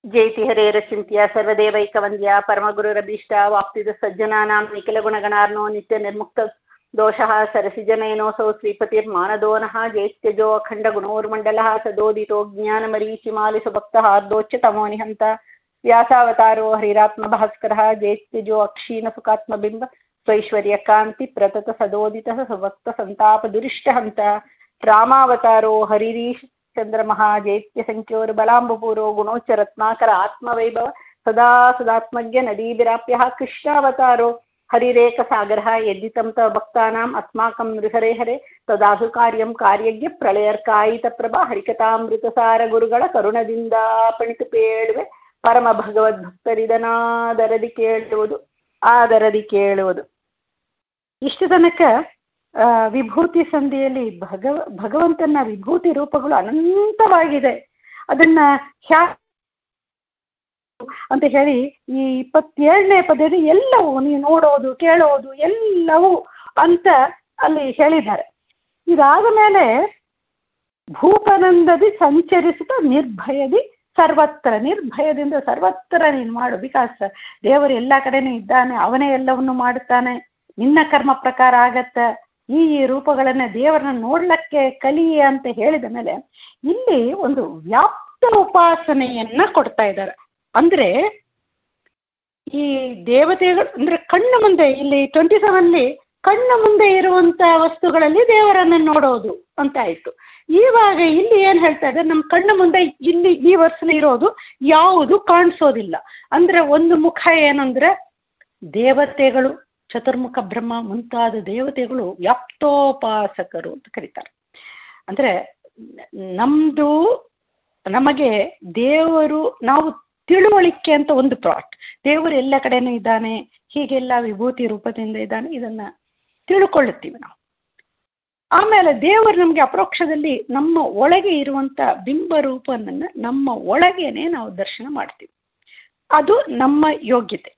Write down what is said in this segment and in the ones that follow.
ಜಯತಿ ಹರೇರಚಿಂತ್ಯ ಸರ್ವದೇವೈಕವಂದ್ಯ ಪರಮಗುರುರಭೀಷ್ಟ ವಾಪ್ತಿದ ಸಜ್ಜನಾನಾಂ ನಿಖಿಲಗುಣಗಣಾರ್ನೋ ನಿತ್ಯ ನಿರ್ಮುಕ್ತ ದೋಷಃ ಸರಸಿಜನಯನೋऽಸौ श्रीपतिर्मानदोनः जयत्यजो अखण्डगुणोर्मण्डलः सदोदितो ज्ञानमरीचिमालिसुभक्तः अर्धोच्चतमो निहन्त व्यासावतारो हरिरात्मभास्करः जयत्यजो अक्षीणसुखात्मबिम्ब स्वैश्वर्यकान्ति प्रतत सदोदितः सुभक्तसन्तापदुरिष्टहन्त रामावतारो हरिरीश चन्द्रमः जैत्यसङ्ख्योर्बलाम्बपूरो गुणोच्चरत्नाकर आत्मवैभव सदा सदात्मज्ञ नदीभिराप्यः कृष्णावतारो हरिरेकसागरः यद्दितं तव भक्तानाम् अस्माकं नृहरे हरे तदासु कार्यं कार्यज्ञ ಪ್ರಳಯರ್ಕಾಯಿತಪ್ರಭಾ ಹರಿಕಥಾಮೃತಸಾರ ಗುರುಗಳ ಕರುಣದಿಂದಾಪಣಿತು ಪೇಳುವೆ ಪರಮ ಭಗವದ್ಭಕ್ತರಿದನಾದರದಿ ಕೇಳುವುದು ಆದರದಿ ಕೇಳುವುದು ಇಷ್ಟು ತನಕ ವಿಭೂತಿ ಸಂಧಿಯಲ್ಲಿ ಭಗವ ಭಗವಂತನ ವಿಭೂತಿ ರೂಪಗಳು ಅನಂತವಾಗಿದೆ ಅದನ್ನ ಹ್ಯಾ ಅಂತ ಹೇಳಿ ಈ ಇಪ್ಪತ್ತೇಳನೇ ಪದ್ಯದಲ್ಲಿ ಎಲ್ಲವೂ ನೀವು ನೋಡೋದು ಕೇಳೋದು ಎಲ್ಲವೂ ಅಂತ ಅಲ್ಲಿ ಹೇಳಿದ್ದಾರೆ ಇದಾದ ಮೇಲೆ ಭೂಪನಂದದಿ ಸಂಚರಿಸುತ್ತ ನಿರ್ಭಯದಿ ಸರ್ವತ್ರ ನಿರ್ಭಯದಿಂದ ಸರ್ವತ್ರ ನೀನು ಮಾಡು ಬಿಕಾಸ್ ದೇವರು ಎಲ್ಲ ಕಡೆನೂ ಇದ್ದಾನೆ ಅವನೇ ಎಲ್ಲವನ್ನು ಮಾಡುತ್ತಾನೆ ನಿನ್ನ ಕರ್ಮ ಪ್ರಕಾರ ಆಗತ್ತ ಈ ಈ ರೂಪಗಳನ್ನ ದೇವರನ್ನ ನೋಡ್ಲಕ್ಕೆ ಕಲಿಯೆ ಅಂತ ಹೇಳಿದ ಮೇಲೆ ಇಲ್ಲಿ ಒಂದು ವ್ಯಾಪ್ತ ಉಪಾಸನೆಯನ್ನ ಕೊಡ್ತಾ ಇದ್ದಾರೆ ಅಂದ್ರೆ ಈ ದೇವತೆಗಳು ಅಂದ್ರೆ ಕಣ್ಣು ಮುಂದೆ ಇಲ್ಲಿ ಟ್ವೆಂಟಿ ಸೆವೆನ್ಲಿ ಕಣ್ಣು ಮುಂದೆ ಇರುವಂತ ವಸ್ತುಗಳಲ್ಲಿ ದೇವರನ್ನ ನೋಡೋದು ಅಂತ ಆಯ್ತು ಇವಾಗ ಇಲ್ಲಿ ಏನ್ ಹೇಳ್ತಾ ಇದ್ದಾರೆ ನಮ್ಮ ಕಣ್ಣು ಮುಂದೆ ಇಲ್ಲಿ ಈ ವರ್ಷದಲ್ಲಿ ಇರೋದು ಯಾವುದು ಕಾಣಿಸೋದಿಲ್ಲ ಅಂದ್ರೆ ಒಂದು ಮುಖ ಏನಂದ್ರೆ ದೇವತೆಗಳು ಚತುರ್ಮುಖ ಬ್ರಹ್ಮ ಮುಂತಾದ ದೇವತೆಗಳು ವ್ಯಾಪ್ತೋಪಾಸಕರು ಅಂತ ಕರೀತಾರೆ ಅಂದ್ರೆ ನಮ್ದು ನಮಗೆ ದೇವರು ನಾವು ತಿಳುವಳಿಕೆ ಅಂತ ಒಂದು ಪ್ರಾಟ್ ದೇವರು ಎಲ್ಲ ಕಡೆನೂ ಇದ್ದಾನೆ ಹೀಗೆಲ್ಲ ವಿಭೂತಿ ರೂಪದಿಂದ ಇದ್ದಾನೆ ಇದನ್ನ ತಿಳ್ಕೊಳ್ಳುತ್ತೀವಿ ನಾವು ಆಮೇಲೆ ದೇವರು ನಮಗೆ ಅಪರೋಕ್ಷದಲ್ಲಿ ನಮ್ಮ ಒಳಗೆ ಇರುವಂತ ಬಿಂಬ ರೂಪನನ್ನ ನಮ್ಮ ಒಳಗೇನೆ ನಾವು ದರ್ಶನ ಮಾಡ್ತೀವಿ ಅದು ನಮ್ಮ ಯೋಗ್ಯತೆ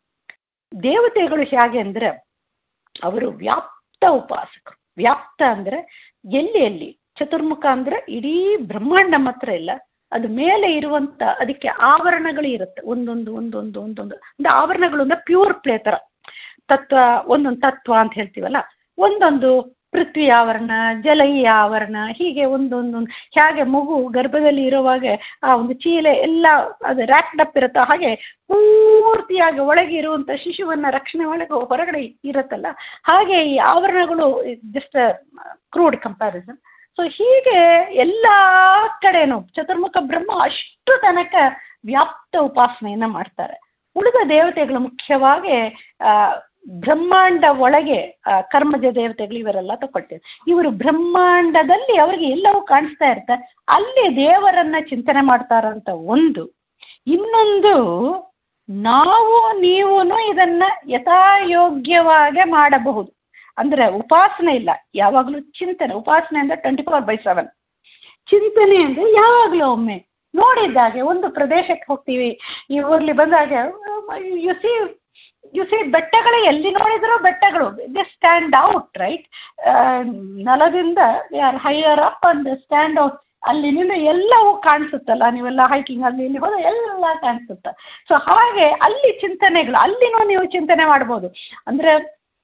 ದೇವತೆಗಳು ಹೇಗೆ ಅಂದ್ರೆ ಅವರು ವ್ಯಾಪ್ತ ಉಪಾಸಕರು ವ್ಯಾಪ್ತ ಅಂದ್ರೆ ಎಲ್ಲಿ ಎಲ್ಲಿ ಚತುರ್ಮುಖ ಅಂದ್ರೆ ಇಡೀ ಬ್ರಹ್ಮಾಂಡ ಮಾತ್ರ ಇಲ್ಲ ಅದು ಮೇಲೆ ಇರುವಂತ ಅದಕ್ಕೆ ಆವರಣಗಳು ಇರುತ್ತೆ ಒಂದೊಂದು ಒಂದೊಂದು ಒಂದೊಂದು ಅಂದ್ರೆ ಆವರಣಗಳು ಅಂದ್ರೆ ಪ್ಯೂರ್ ಪ್ಲೇ ತರ ತತ್ವ ಒಂದೊಂದು ತತ್ವ ಅಂತ ಹೇಳ್ತೀವಲ್ಲ ಒಂದೊಂದು ಪೃಥ್ವಿ ಆವರಣ ಜಲೈ ಆವರಣ ಹೀಗೆ ಒಂದೊಂದೊಂದು ಹೇಗೆ ಮಗು ಗರ್ಭದಲ್ಲಿ ಇರುವಾಗ ಆ ಒಂದು ಚೀಲೆ ಎಲ್ಲ ಅದು ರ್ಯಾಪ್ಡ್ ಅಪ್ ಇರುತ್ತೋ ಹಾಗೆ ಪೂರ್ತಿಯಾಗಿ ಒಳಗೆ ಇರುವಂತ ಶಿಶುವನ್ನ ರಕ್ಷಣೆ ಒಳಗೆ ಹೊರಗಡೆ ಇರುತ್ತಲ್ಲ ಹಾಗೆ ಈ ಆವರಣಗಳು ಜಸ್ಟ್ ಕ್ರೂಡ್ ಕಂಪ್ಯಾರಿಸನ್ ಸೊ ಹೀಗೆ ಎಲ್ಲ ಕಡೆನೂ ಚತುರ್ಮುಖ ಬ್ರಹ್ಮ ಅಷ್ಟು ತನಕ ವ್ಯಾಪ್ತ ಉಪಾಸನೆಯನ್ನ ಮಾಡ್ತಾರೆ ಉಳಿದ ದೇವತೆಗಳು ಮುಖ್ಯವಾಗಿ ಆ ಬ್ರಹ್ಮಾಂಡ ಒಳಗೆ ಕರ್ಮಜ ದೇವತೆಗಳು ಇವರೆಲ್ಲ ತಗೊಳ್ತೇವೆ ಇವರು ಬ್ರಹ್ಮಾಂಡದಲ್ಲಿ ಅವರಿಗೆ ಎಲ್ಲವೂ ಕಾಣಿಸ್ತಾ ಇರ್ತಾರೆ ಅಲ್ಲಿ ದೇವರನ್ನ ಚಿಂತನೆ ಮಾಡ್ತಾರಂತ ಒಂದು ಇನ್ನೊಂದು ನಾವು ನೀವು ಇದನ್ನ ಯಥಾಯೋಗ್ಯವಾಗಿ ಮಾಡಬಹುದು ಅಂದ್ರೆ ಉಪಾಸನೆ ಇಲ್ಲ ಯಾವಾಗಲೂ ಚಿಂತನೆ ಉಪಾಸನೆ ಅಂದ್ರೆ ಟ್ವೆಂಟಿ ಫೋರ್ ಬೈ ಸೆವೆನ್ ಚಿಂತನೆ ಅಂದ್ರೆ ಯಾವಾಗಲೂ ಒಮ್ಮೆ ನೋಡಿದ್ದಾಗೆ ಒಂದು ಪ್ರದೇಶಕ್ಕೆ ಹೋಗ್ತೀವಿ ಈ ಊರ್ಲಿ ಬಂದಾಗ ಯು ಸಿ ಯು ಸಿ ಬೆಟ್ಟಗಳು ಎಲ್ಲಿ ನೋಡಿದ್ರು ಬೆಟ್ಟಗಳು ದೇ ಸ್ಟ್ಯಾಂಡ್ ಔಟ್ ರೈಟ್ ನೆಲದಿಂದ are higher up and stand out ಅಲ್ಲಿನಿಂದ ಎಲ್ಲವೂ ಕಾಣಿಸುತ್ತಲ್ಲ ನೀವೆಲ್ಲ ಹೈಕಿಂಗ್ ಅಲ್ಲಿ ಇಲ್ಲಿ ಹೋದ ಎಲ್ಲ ಕಾಣಿಸುತ್ತೆ ಸೊ ಹಾಗೆ ಅಲ್ಲಿ ಚಿಂತನೆಗಳು ಅಲ್ಲಿನೂ ನೀವು ಚಿಂತನೆ ಮಾಡ್ಬೋದು ಅಂದ್ರೆ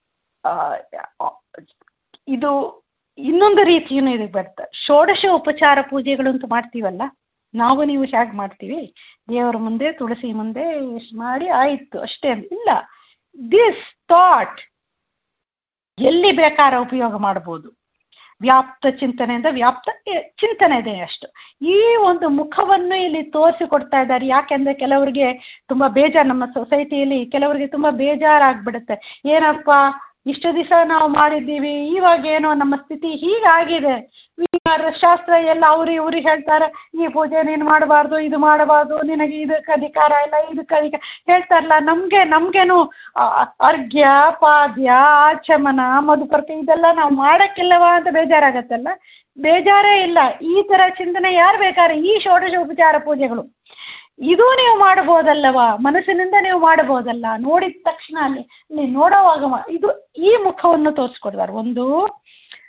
ಇದು ಇನ್ನೊಂದು ರೀತಿಯೂ ಇದಕ್ಕೆ ಬರುತ್ತೆ ಷೋಡಶ ಉಪಚಾರ ಪೂಜೆಗಳು ಅಂತ ಮಾಡ್ತೀವಲ್ಲ ನಾವು ನೀವು ಹೇಗೆ ಮಾಡ್ತೀವಿ ದೇವರ ಮುಂದೆ ತುಳಸಿ ಮುಂದೆ ಮಾಡಿ ಆಯಿತು ಅಷ್ಟೇ ಇಲ್ಲ ದಿಸ್ ಥಾಟ್ ಎಲ್ಲಿ ಬೇಕಾರ ಉಪಯೋಗ ಮಾಡ್ಬೋದು ವ್ಯಾಪ್ತ ಚಿಂತನೆಯಿಂದ ವ್ಯಾಪ್ತ ಚಿಂತನೆ ಇದೆ ಅಷ್ಟು ಈ ಒಂದು ಮುಖವನ್ನು ಇಲ್ಲಿ ತೋರಿಸಿಕೊಡ್ತಾ ಇದ್ದಾರೆ ಯಾಕೆಂದ್ರೆ ಕೆಲವರಿಗೆ ತುಂಬಾ ಬೇಜಾರು ನಮ್ಮ ಸೊಸೈಟಿಯಲ್ಲಿ ಕೆಲವರಿಗೆ ತುಂಬಾ ಬೇಜಾರಾಗ್ಬಿಡುತ್ತೆ ಏನಪ್ಪ ಇಷ್ಟು ದಿವಸ ನಾವು ಮಾಡಿದ್ದೀವಿ ಇವಾಗ ಏನೋ ನಮ್ಮ ಸ್ಥಿತಿ ಹೀಗಾಗಿದೆ ಶಾಸ್ತ್ರ ಎಲ್ಲ ಅವ್ರು ಇವ್ರು ಹೇಳ್ತಾರೆ ಈ ಪೂಜೆ ನೀನು ಮಾಡಬಾರ್ದು ಇದು ಮಾಡಬಾರ್ದು ನಿನಗೆ ಇದಕ್ಕೆ ಅಧಿಕಾರ ಇಲ್ಲ ಇದಕ್ಕೆ ಅಧಿಕಾರ ಹೇಳ್ತಾರಲ್ಲ ನಮಗೆ ನಮಗೇನು ಅರ್ಘ್ಯ ಪಾದ್ಯ ಆಚಮನ ಮಧುಪರ್ಕ ಇದೆಲ್ಲ ನಾವು ಮಾಡೋಕ್ಕಿಲ್ಲವಾ ಅಂತ ಬೇಜಾರಾಗತ್ತಲ್ಲ ಬೇಜಾರೇ ಇಲ್ಲ ಈ ಥರ ಚಿಂತನೆ ಯಾರು ಬೇಕಾದ್ರೆ ಈ ಷೋಡಶ ಉಪಚಾರ ಪೂಜೆಗಳು ಇದು ನೀವು ಮಾಡಬಹುದಲ್ಲವಾ ಮನಸ್ಸಿನಿಂದ ನೀವು ಮಾಡಬಹುದಲ್ಲ ನೋಡಿದ ತಕ್ಷಣ ಅಲ್ಲಿ ನೀವು ನೋಡೋವಾಗ ಇದು ಈ ಮುಖವನ್ನು ತೋರಿಸ್ಕೊಡ್ತಾರೆ ಒಂದು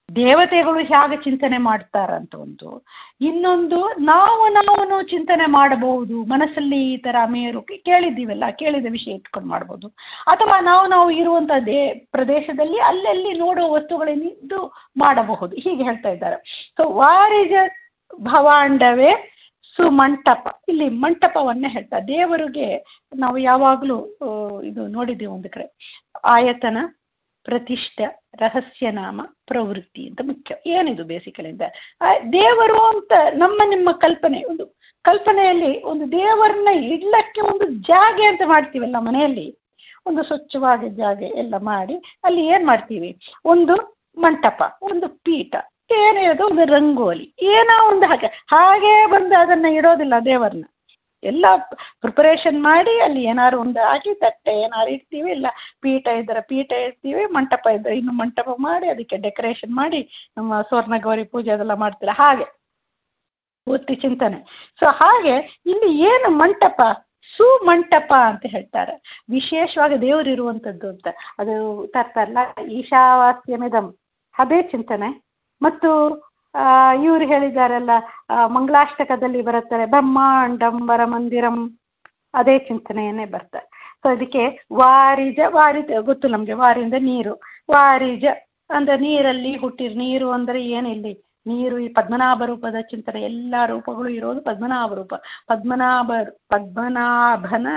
ದೇವತೆಗಳು ಹೇಗೆ ಚಿಂತನೆ ಮಾಡ್ತಾರಂತ ಒಂದು ಇನ್ನೊಂದು ನಾವು ನಾವು ಚಿಂತನೆ ಮಾಡಬಹುದು ಮನಸ್ಸಲ್ಲಿ ಈ ತರ ಮೇರು ಕೇಳಿದ್ದೀವಲ್ಲ ಕೇಳಿದ ವಿಷಯ ಇಟ್ಕೊಂಡು ಮಾಡ್ಬೋದು ಅಥವಾ ನಾವು ನಾವು ಇರುವಂತ ದೇ ಪ್ರದೇಶದಲ್ಲಿ ಅಲ್ಲಲ್ಲಿ ನೋಡುವ ವಸ್ತುಗಳನ್ನಿದ್ದು ಮಾಡಬಹುದು ಹೀಗೆ ಹೇಳ್ತಾ ಇದ್ದಾರೆ ಸೊ ವಾರಿಜ ಭವಾಂಡವೇ ಸುಮಂಟಪ ಇಲ್ಲಿ ಮಂಟಪವನ್ನೇ ಹೇಳ್ತಾರೆ ದೇವರಿಗೆ ನಾವು ಯಾವಾಗಲೂ ಇದು ನೋಡಿದ್ದೀವಿ ಒಂದು ಕಡೆ ಆಯತನ ಪ್ರತಿಷ್ಠ ರಹಸ್ಯನಾಮ ಪ್ರವೃತ್ತಿ ಅಂತ ಮುಖ್ಯ ಏನಿದು ಬೇಸಿಕಲಿಂದ ದೇವರು ಅಂತ ನಮ್ಮ ನಿಮ್ಮ ಕಲ್ಪನೆ ಒಂದು ಕಲ್ಪನೆಯಲ್ಲಿ ಒಂದು ದೇವರನ್ನ ಇಡ್ಲಕ್ಕೆ ಒಂದು ಜಾಗೆ ಅಂತ ಮಾಡ್ತೀವಲ್ಲ ಮನೆಯಲ್ಲಿ ಒಂದು ಸ್ವಚ್ಛವಾದ ಜಾಗೆ ಎಲ್ಲ ಮಾಡಿ ಅಲ್ಲಿ ಏನ್ ಮಾಡ್ತೀವಿ ಒಂದು ಮಂಟಪ ಒಂದು ಪೀಠ ಏನಿರೋದು ಒಂದು ರಂಗೋಲಿ ಏನೋ ಒಂದು ಹಾಗೆ ಹಾಗೇ ಬಂದು ಅದನ್ನ ಇಡೋದಿಲ್ಲ ದೇವರನ್ನ ಎಲ್ಲ ಪ್ರಿಪರೇಷನ್ ಮಾಡಿ ಅಲ್ಲಿ ಏನಾದ್ರು ಒಂದು ಹಾಕಿ ತಟ್ಟೆ ಏನಾದ್ರು ಇಡ್ತೀವಿ ಇಲ್ಲ ಪೀಠ ಇದ್ದರೆ ಪೀಠ ಇಡ್ತೀವಿ ಮಂಟಪ ಇದ್ದರೆ ಇನ್ನು ಮಂಟಪ ಮಾಡಿ ಅದಕ್ಕೆ ಡೆಕೋರೇಷನ್ ಮಾಡಿ ನಮ್ಮ ಸ್ವರ್ಣ ಗೌರಿ ಪೂಜೆ ಅದೆಲ್ಲ ಮಾಡ್ತಾರೆ ಹಾಗೆ ಪೂರ್ತಿ ಚಿಂತನೆ ಸೊ ಹಾಗೆ ಇಲ್ಲಿ ಏನು ಮಂಟಪ ಸುಮಂಟಪ ಅಂತ ಹೇಳ್ತಾರೆ ವಿಶೇಷವಾಗಿ ದೇವರು ಇರುವಂಥದ್ದು ಅಂತ ಅದು ತರ್ತಾರಲ್ಲ ಈಶಾವಾಸ್ಯಮಿದಂ ಅದೇ ಚಿಂತನೆ ಮತ್ತು ಇವರು ಹೇಳಿದಾರಲ್ಲ ಮಂಗಳಾಷ್ಟಕದಲ್ಲಿ ಬರುತ್ತಾರೆ ಬ್ರಹ್ಮಾಂಡಂಬರ ಮಂದಿರಂ ಅದೇ ಚಿಂತನೆಯನ್ನೇ ಬರ್ತಾರೆ ಸೊ ಅದಕ್ಕೆ ವಾರಿಜ ವಾರಿಜ ಗೊತ್ತು ನಮಗೆ ವಾರಿಂದ ನೀರು ವಾರಿಜ ಅಂದ್ರೆ ನೀರಲ್ಲಿ ಹುಟ್ಟಿರ್ ನೀರು ಅಂದ್ರೆ ಏನಿಲ್ಲಿ ನೀರು ಈ ಪದ್ಮನಾಭ ರೂಪದ ಚಿಂತನೆ ಎಲ್ಲ ರೂಪಗಳು ಇರೋದು ಪದ್ಮನಾಭ ರೂಪ ಪದ್ಮನಾಭ ಪದ್ಮನಾಭನ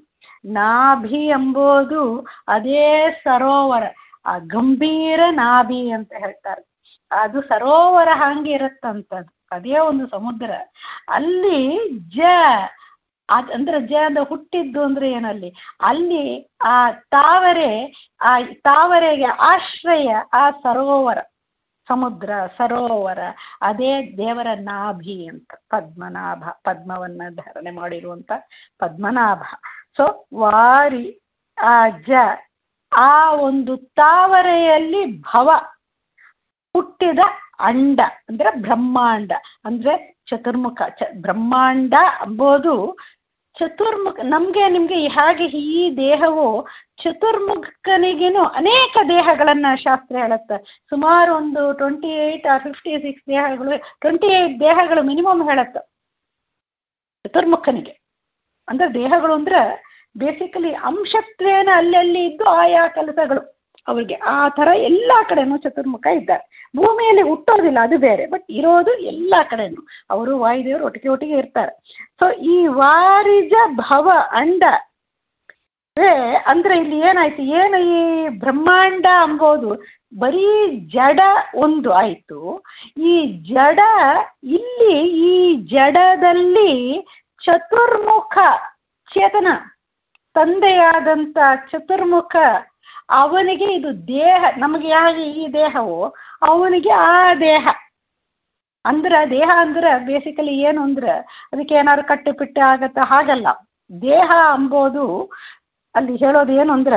ನಾಭಿ ಎಂಬುದು ಅದೇ ಸರೋವರ ಆ ಗಂಭೀರ ನಾಭಿ ಅಂತ ಹೇಳ್ತಾರೆ ಅದು ಸರೋವರ ಹಂಗೆ ಇರುತ್ತಂತದ್ದು ಅದೇ ಒಂದು ಸಮುದ್ರ ಅಲ್ಲಿ ಜ ಅಂದ್ರೆ ಜ ಅಂದ್ರೆ ಹುಟ್ಟಿದ್ದು ಅಂದ್ರೆ ಏನಲ್ಲಿ ಅಲ್ಲಿ ಆ ತಾವರೆ ಆ ತಾವರೆಗೆ ಆಶ್ರಯ ಆ ಸರೋವರ ಸಮುದ್ರ ಸರೋವರ ಅದೇ ದೇವರ ನಾಭಿ ಅಂತ ಪದ್ಮನಾಭ ಪದ್ಮವನ್ನ ಧಾರಣೆ ಮಾಡಿರುವಂತ ಪದ್ಮನಾಭ ಸೊ ವಾರಿ ಆ ಜ ಆ ಒಂದು ತಾವರೆಯಲ್ಲಿ ಭವ ಹುಟ್ಟಿದ ಅಂಡ ಅಂದ್ರೆ ಬ್ರಹ್ಮಾಂಡ ಅಂದ್ರೆ ಚತುರ್ಮುಖ ಚ ಬ್ರಹ್ಮಾಂಡ ಎಂಬುದು ಚತುರ್ಮುಖ ನಮ್ಗೆ ನಿಮ್ಗೆ ಹಾಗೆ ಈ ದೇಹವು ಚತುರ್ಮುಖನಿಗೇನು ಅನೇಕ ದೇಹಗಳನ್ನ ಶಾಸ್ತ್ರ ಹೇಳುತ್ತೆ ಸುಮಾರು ಒಂದು twenty eight or fifty six ದೇಹಗಳು ಟ್ವೆಂಟಿ ಏಯ್ಟ್ ದೇಹಗಳು ಮಿನಿಮಮ್ ಹೇಳುತ್ತೆ ಚತುರ್ಮುಖನಿಗೆ ಅಂದ್ರೆ ದೇಹಗಳು ಅಂದ್ರೆ ಬೇಸಿಕಲಿ ಅಂಶತ್ವೇನ ಅಲ್ಲಲ್ಲಿ ಇದ್ದು ಆಯಾ ಕೆಲಸಗಳು ಅವ್ರಿಗೆ ಆ ಥರ ಎಲ್ಲ ಕಡೆನೂ ಚತುರ್ಮುಖ ಇದ್ದಾರೆ ಭೂಮಿಯಲ್ಲಿ ಹುಟ್ಟೋದಿಲ್ಲ ಅದು ಬೇರೆ ಬಟ್ ಇರೋದು ಎಲ್ಲ ಕಡೆನೂ ಅವರು ವಾಯುದೇವರು ಒಟ್ಟಿಗೆ ಒಟ್ಟಿಗೆ ಇರ್ತಾರೆ ಸೊ ಈ ವಾರಿಜ ಭವ ಅಂಡ ಅಂದ್ರೆ ಇಲ್ಲಿ ಏನಾಯ್ತು ಏನು ಈ ಬ್ರಹ್ಮಾಂಡ ಅಂಬೋದು ಬರೀ ಜಡ ಒಂದು ಆಯ್ತು ಈ ಜಡ ಇಲ್ಲಿ ಈ ಜಡದಲ್ಲಿ ಚತುರ್ಮುಖ ಚೇತನ ತಂದೆಯಾದಂಥ ಚತುರ್ಮುಖ ಅವನಿಗೆ ಇದು ದೇಹ ನಮಗೆ ಹೇಗೆ ಈ ದೇಹವು ಅವನಿಗೆ ಆ ದೇಹ ಅಂದ್ರ ದೇಹ ಅಂದ್ರ ಬೇಸಿಕಲಿ ಏನು ಅಂದ್ರೆ ಅದಕ್ಕೆ ಏನಾದ್ರು ಕಟ್ಟೆ ಪಿಟ್ಟೆ ಆಗತ್ತ ಹಾಗಲ್ಲ ದೇಹ ಅಂಬೋದು ಅಲ್ಲಿ ಹೇಳೋದು ಏನು ಅಂದ್ರೆ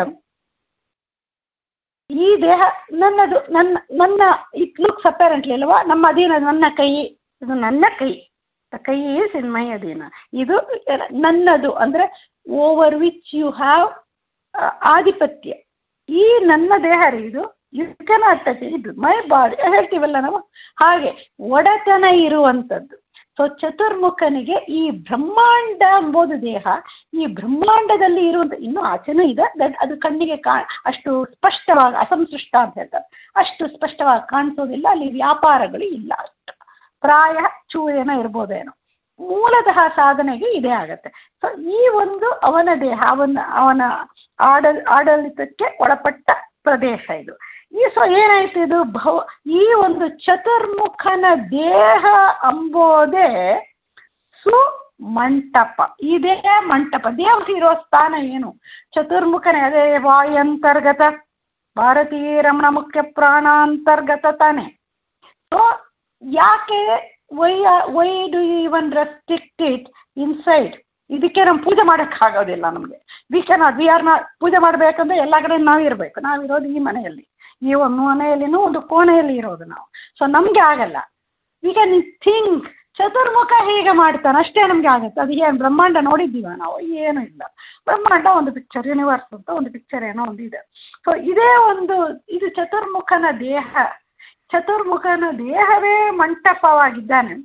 ಈ ದೇಹ ನನ್ನದು ನನ್ನ ನನ್ನ ಇಟ್ ಲುಕ್ಸ್ ಅಪೇರೆಂಟ್ಲಿ ಅಲ್ವಾ ನಮ್ಮ ಅಧೀನ ನನ್ನ ಕೈ ಇದು ನನ್ನ ಕೈ ಕೈ ಈಸ್ ಇನ್ ಮೈ ಅಧೀನ ಇದು ನನ್ನದು ಅಂದ್ರೆ ಓವರ್ ವಿಚ್ ಯು ಹ್ಯಾವ್ ಆಧಿಪತ್ಯ ಈ ನನ್ನ ದೇಹ ರೀ ಇದು ಯು ಕೆನಾಟ್ ಟಚ್ ಇದು ಮೈ ಬಾಡಿ ಹೇಳ್ತೀವಲ್ಲ ನಾವು ಹಾಗೆ ಒಡೆತನ ಇರುವಂಥದ್ದು ಸೊ ಚತುರ್ಮುಖನಿಗೆ ಈ ಬ್ರಹ್ಮಾಂಡ ಎಂಬುದು ದೇಹ ಈ ಬ್ರಹ್ಮಾಂಡದಲ್ಲಿ ಇರುವಂಥ ಇನ್ನೂ ಆಚೆನೂ ಇದೆ ದಟ್ ಅದು ಕಣ್ಣಿಗೆ ಕಾ ಅಷ್ಟು ಸ್ಪಷ್ಟವಾಗಿ ಅಸಂಸೃಷ್ಟ ಅಂತ ಹೇಳ್ತಾರೆ ಅಷ್ಟು ಸ್ಪಷ್ಟವಾಗಿ ಕಾಣಿಸೋದಿಲ್ಲ ಅಲ್ಲಿ ವ್ಯಾಪಾರಗಳು ಇಲ್ಲ ಅಷ್ಟು ಪ್ರಾಯ ಚೂರೇನೋ ಇರ್ಬೋದೇನೋ ಮೂಲತಃ ಸಾಧನೆಗೆ ಇದೇ ಆಗತ್ತೆ ಸೊ ಈ ಒಂದು ಅವನ ದೇಹ ಅವನ ಅವನ ಆಡಲ್ ಆಡಳಿತಕ್ಕೆ ಒಳಪಟ್ಟ ಪ್ರದೇಶ ಇದು ಈ ಸೊ ಏನಾಯ್ತು ಇದು ಭವ ಈ ಒಂದು ಚತುರ್ಮುಖನ ದೇಹ ಅಂಬೋದೇ ಸುಮಂಟಪ ಇದೇ ಮಂಟಪ ದೇವರು ಇರೋ ಸ್ಥಾನ ಏನು ಚತುರ್ಮುಖನೇ ಅದೇ ವಾಯಂತರ್ಗತ ಭಾರತೀಯ ರಮಣ ಮುಖ್ಯ ಪ್ರಾಣಾಂತರ್ಗತ ತಾನೆ ಸೊ ಯಾಕೆ why why do you even restrict it inside ಇದಕ್ಕೆ ನಮ್ಮ ಪೂಜೆ ಮಾಡೋಕ್ಕಾಗೋದಿಲ್ಲ ನಮಗೆ we cannot we are not ಪೂಜೆ ಮಾಡಬೇಕಂದ್ರೆ ಎಲ್ಲ ಕಡೆ ನಾವು ಇರಬೇಕು ನಾವಿರೋದು ಈ ಮನೆಯಲ್ಲಿ ಈ ಒಂದು ಮನೆಯಲ್ಲಿನೂ ಒಂದು ಕೋಣೆಯಲ್ಲಿ ಇರೋದು ನಾವು ಸೊ ನಮಗೆ ಆಗಲ್ಲ ವಿ ಕ್ಯಾನ್ ಥಿಂಕ್ ಚತುರ್ಮುಖ ಹೇಗೆ ಮಾಡ್ತಾನೆ ಅಷ್ಟೇ ನಮಗೆ ಆಗುತ್ತೆ ಅದು ಏನು ಬ್ರಹ್ಮಾಂಡ ನೋಡಿದ್ದೀವ ನಾವು ಏನೂ ಇಲ್ಲ ಬ್ರಹ್ಮಾಂಡ ಒಂದು ಪಿಕ್ಚರ್ ಯೂನಿವರ್ಸ್ ಅಂತ ಒಂದು ಪಿಕ್ಚರ್ ಏನೋ ಒಂದು ಇದೆ ಸೊ ಇದೇ ಒಂದು ಇದು ಚತುರ್ಮುಖನ ದೇಹ ಚತುರ್ಮುಖನ ದೇಹವೇ ಮಂಟಪವಾಗಿದ್ದಾನೆ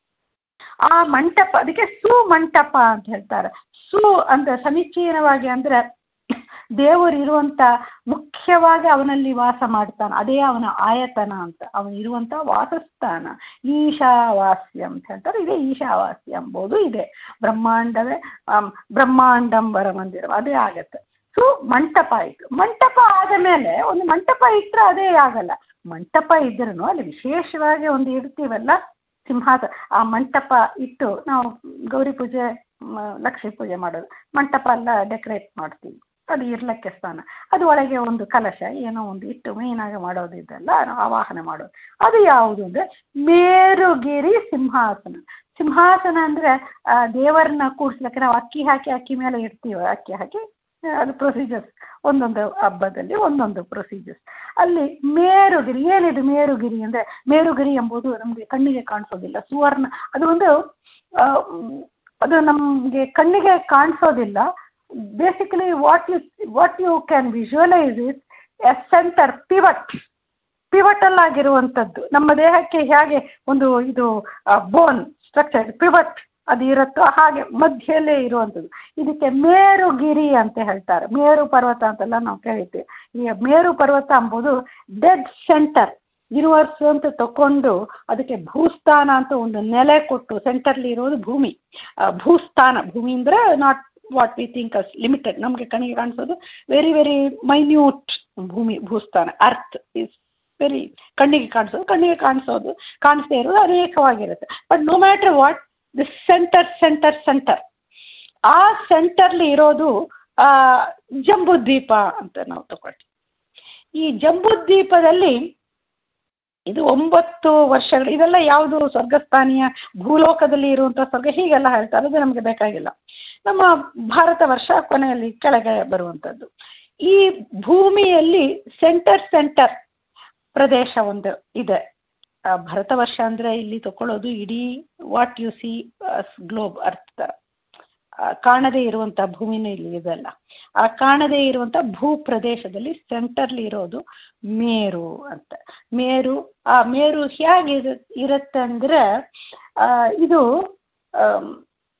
ಆ ಮಂಟಪ ಅದಕ್ಕೆ ಸುಮಂಟಪ ಅಂತ ಹೇಳ್ತಾರೆ ಸು ಅಂತ ಸಮೀಚೀನವಾಗಿ ಅಂದ್ರೆ ದೇವರು ಇರುವಂತ ಮುಖ್ಯವಾಗಿ ಅವನಲ್ಲಿ ವಾಸ ಮಾಡ್ತಾನೆ ಅದೇ ಅವನ ಆಯತನ ಅಂತ ಅವನು ಇರುವಂತ ವಾಸಸ್ಥಾನ ಈಶಾವಾಸ್ಯ ಅಂತ ಹೇಳ್ತಾರೆ ಇದೇ ಈಶಾವಾಸ್ಯ ಎಂಬುದು ಇದೆ ಬ್ರಹ್ಮಾಂಡವೇ ಆಮ್, ಬ್ರಹ್ಮಾಂಡಂಬರ ಮಂದಿರ ಅದೇ ಆಗತ್ತೆ ಸೊ ಮಂಟಪ ಆಯ್ತು ಮಂಟಪ ಆದ ಮೇಲೆ ಒಂದು ಮಂಟಪ ಇಟ್ಟರೆ ಅದೇ ಆಗಲ್ಲ ಮಂಟಪ ಇದ್ರೂ ಅಲ್ಲಿ ವಿಶೇಷವಾಗಿ ಒಂದು ಇಡ್ತೀವಲ್ಲ ಸಿಂಹಾಸ ಆ ಮಂಟಪ ಇಟ್ಟು ನಾವು ಗೌರಿ ಪೂಜೆ ಮ, ಲಕ್ಷ್ಮೀ ಪೂಜೆ ಮಾಡೋದು ಮಂಟಪ ಎಲ್ಲ ಡೆಕೋರೇಟ್ ಮಾಡ್ತೀವಿ ಅದು ಇರ್ಲಕ್ಕೆ ಸ್ಥಾನ ಅದು ಒಳಗೆ ಒಂದು ಕಲಶ ಏನೋ ಒಂದು ಇಟ್ಟು ಮೇನಾಗಿ ಮಾಡೋದು ಇದೆಲ್ಲ ಆವಾಹನೆ ಮಾಡೋದು ಅದು ಯಾವುದು ಅಂದ್ರೆ ಮೇರುಗಿರಿ ಸಿಂಹಾಸನ ಸಿಂಹಾಸನ ಅಂದ್ರೆ ಆ ದೇವರನ್ನ ಕೂಡ್ಸ್ಲಿಕ್ಕೆ ನಾವು ಅಕ್ಕಿ ಹಾಕಿ ಅಕ್ಕಿ ಮೇಲೆ ಇಡ್ತೀವಿ ಅಕ್ಕಿ ಹಾಕಿ ಆ, ಅದು ಪ್ರೊಸೀಜರ್ಸ್ ಒಂದೊಂದು ಹಬ್ಬದಲ್ಲಿ ಒಂದೊಂದು ಪ್ರೊಸೀಜರ್ಸ್ ಅಲ್ಲಿ ಮೇರುಗಿರಿ ಏನಿದು ಮೇರುಗಿರಿ ಅಂದ್ರೆ ಮೇರುಗಿರಿ ಎಂಬುದು ನಮಗೆ ಕಣ್ಣಿಗೆ ಕಾಣಿಸೋದಿಲ್ಲ ಸುವರ್ಣ ಅದು ಒಂದು ಆ, ಮ್, ಅದು ನಮಗೆ ಕಣ್ಣಿಗೆ ಕಾಣಿಸೋದಿಲ್ಲ basically what you what you can visualise is a centre pivot pivotal ಆಗಿರುವಂಥದ್ದು ನಮ್ಮ ದೇಹಕ್ಕೆ ಹೇಗೆ ಒಂದು ಇದು ಬೋನ್ ಸ್ಟ್ರಕ್ಚರ್ ಪಿವಟ್ ಅದು ಇರುತ್ತೋ ಹಾಗೆ ಮಧ್ಯಲ್ಲೇ ಇರುವಂಥದ್ದು ಇದಕ್ಕೆ ಮೇರುಗಿರಿ ಅಂತ ಹೇಳ್ತಾರೆ ಮೇರು ಪರ್ವತ ಅಂತೆಲ್ಲ ನಾವು ಕೇಳಿದ್ದೀವಿ ಈ ಮೇರು ಪರ್ವತ ಎಂಬುದು ಡೆಡ್ ಸೆಂಟರ್ ಯೂನಿವರ್ಸ್ ಅಂತ ತಕೊಂಡು ಅದಕ್ಕೆ ಭೂಸ್ಥಾನ ಅಂತ ಒಂದು ನೆಲೆ ಕೊಟ್ಟು ಸೆಂಟರ್ಲಿ ಇರೋದು ಭೂಮಿ ಆ, ಭೂಸ್ಥಾನ ಭೂಮಿ ಅಂದ್ರೆ not what we think as limited ನಮಗೆ ಕಣ್ಣಿಗೆ ಕಾಣಿಸೋದು ವೆರಿ ವೆರಿ ಮೈನ್ಯೂಟ್ ಭೂಮಿ ಭೂಸ್ಥಾನ ಅರ್ತ್ ಇಸ್ ವೆರಿ ಕಣ್ಣಿಗೆ ಕಾಣಿಸೋದು ಕಣ್ಣಿಗೆ ಕಾಣಿಸೋದು ಕಾಣಿಸದೇ ಇರೋದು ಅನೇಕವಾಗಿರುತ್ತೆ but no matter what the centre centre centre ಆ ಸೆಂಟರ್ಲಿ ಇರೋದು ಆ ಜಂಬುದ್ವೀಪ ಅಂತ ನಾವು ತಗೊಳ್ತೀವಿ ಈ ಜಂಬುದ್ವೀಪದಲ್ಲಿ ಇದು ಒಂಬತ್ತು ವರ್ಷಗಳು ಇದೆಲ್ಲ ಯಾವುದು ಸ್ವರ್ಗಸ್ಥಾನೀಯ ಭೂಲೋಕದಲ್ಲಿ ಇರುವಂತಹ ಸ್ವರ್ಗ ಹೀಗೆಲ್ಲ ಹೇಳ್ತಾರೆ ಅದು ನಮಗೆ ಬೇಕಾಗಿಲ್ಲ ನಮ್ಮ ಭಾರತ ವರ್ಷ ಕೊನೆಯಲ್ಲಿ ಕೆಳಗೆ ಬರುವಂಥದ್ದು ಈ ಭೂಮಿಯಲ್ಲಿ ಸೆಂಟರ್ ಸೆಂಟರ್ ಪ್ರದೇಶ ಒಂದು ಇದೆ ಆ ಭರತ ವರ್ಷ ಅಂದ್ರೆ ಇಲ್ಲಿ ತಗೊಳ್ಳೋದು ಇಡೀ ವಾಟ್ ಯು ಸಿ ಗ್ಲೋಬ್ ಅರ್ಥ ತರ ಆ, ಕಾಣದೇ ಇರುವಂತ ಭೂಮಿನೂ ಇಲ್ಲಿ ಇದೆಲ್ಲ ಆ ಕಾಣದೇ ಇರುವಂತ ಭೂ ಪ್ರದೇಶದಲ್ಲಿ ಸೆಂಟರ್ಲಿ ಇರೋದು ಮೇರು ಅಂತ ಮೇರು ಆ ಮೇರು ಹೇಗೆ ಇರುತ್ತೆ ಅಂದ್ರೆ ಆ, ಇದು ಆಮ್,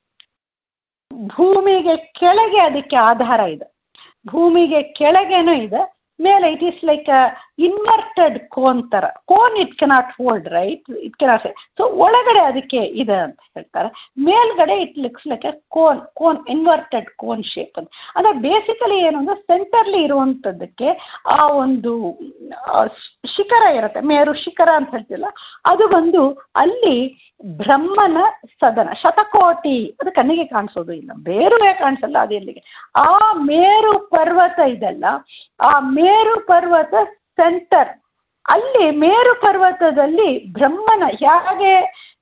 ಭೂಮಿಗೆ ಕೆಳಗೆ ಅದಕ್ಕೆ ಆಧಾರ ಇದೆ ಭೂಮಿಗೆ ಕೆಳಗೇನೂ ಇದೆ ಮೇಲೆ it is like inverted cone ತರ cone it cannot hold right it cannot so ಒಳಗಡೆ ಅದಕ್ಕೆ ಇದೆ ಅಂತ ಹೇಳ್ತಾರೆ ಮೇಲ್ಗಡೆ it looks like a cone cone inverted cone shape ಅಂತ ಅಂದ್ರೆ ಬೇಸಿಕಲಿ ಏನು ಅಂದ್ರೆ ಸೆಂಟರ್ಲಿ ಇರುವಂಥದ್ದಕ್ಕೆ ಆ ಒಂದು ಆ, ಶಿಖರ ಇರುತ್ತೆ ಮೇರು ಶಿಖರ ಅಂತ ಹೇಳ್ತಿಲ್ಲ ಅದು ಬಂದು ಅಲ್ಲಿ ಬ್ರಹ್ಮನ ಸದನ ಶತಕೋಟಿ ಅದು ಕಣ್ಣಿಗೆ ಕಾಣಿಸೋದು ಇಲ್ಲ ಬೇರುವೇ ಕಾಣಿಸಲ್ಲ ಅದು ಎಲ್ಲಿಗೆ ಆ ಮೇರು ಪರ್ವತ ಇದೆಲ್ಲ ಆ ಮೇರು ಪರ್ವತ ಸೆಂಟರ್ ಅಲ್ಲಿ ಮೇರು ಪರ್ವತದಲ್ಲಿ ಬ್ರಹ್ಮನ ಹೇಗೆ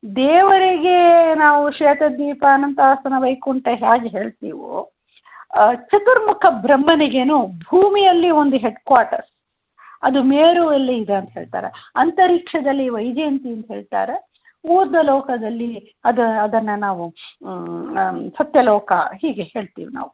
ದೇವರಿಗೆ ನಾವು ಶ್ವೇತದ್ವೀಪ ಅನಂತಾಸನ ವೈಕುಂಠ ಹೇಗೆ ಹೇಳ್ತೀವೋ ಆ, ಚತುರ್ಮುಖ ಬ್ರಹ್ಮನಿಗೇನು ಭೂಮಿಯಲ್ಲಿ ಒಂದು ಹೆಡ್ ಕ್ವಾರ್ಟರ್ಸ್ ಅದು ಮೇರುವಲ್ಲಿ ಇದೆ ಅಂತ ಹೇಳ್ತಾರೆ ಅಂತರಿಕ್ಷದಲ್ಲಿ ವೈಜಯಂತಿ ಅಂತ ಹೇಳ್ತಾರೆ ಊರ್ಧ್ವ ಲೋಕದಲ್ಲಿ ಅದ ಅದನ್ನ ನಾವು ಮ್, ಆಮ್, ಸತ್ಯಲೋಕ ಹೀಗೆ ಹೇಳ್ತೀವಿ ನಾವು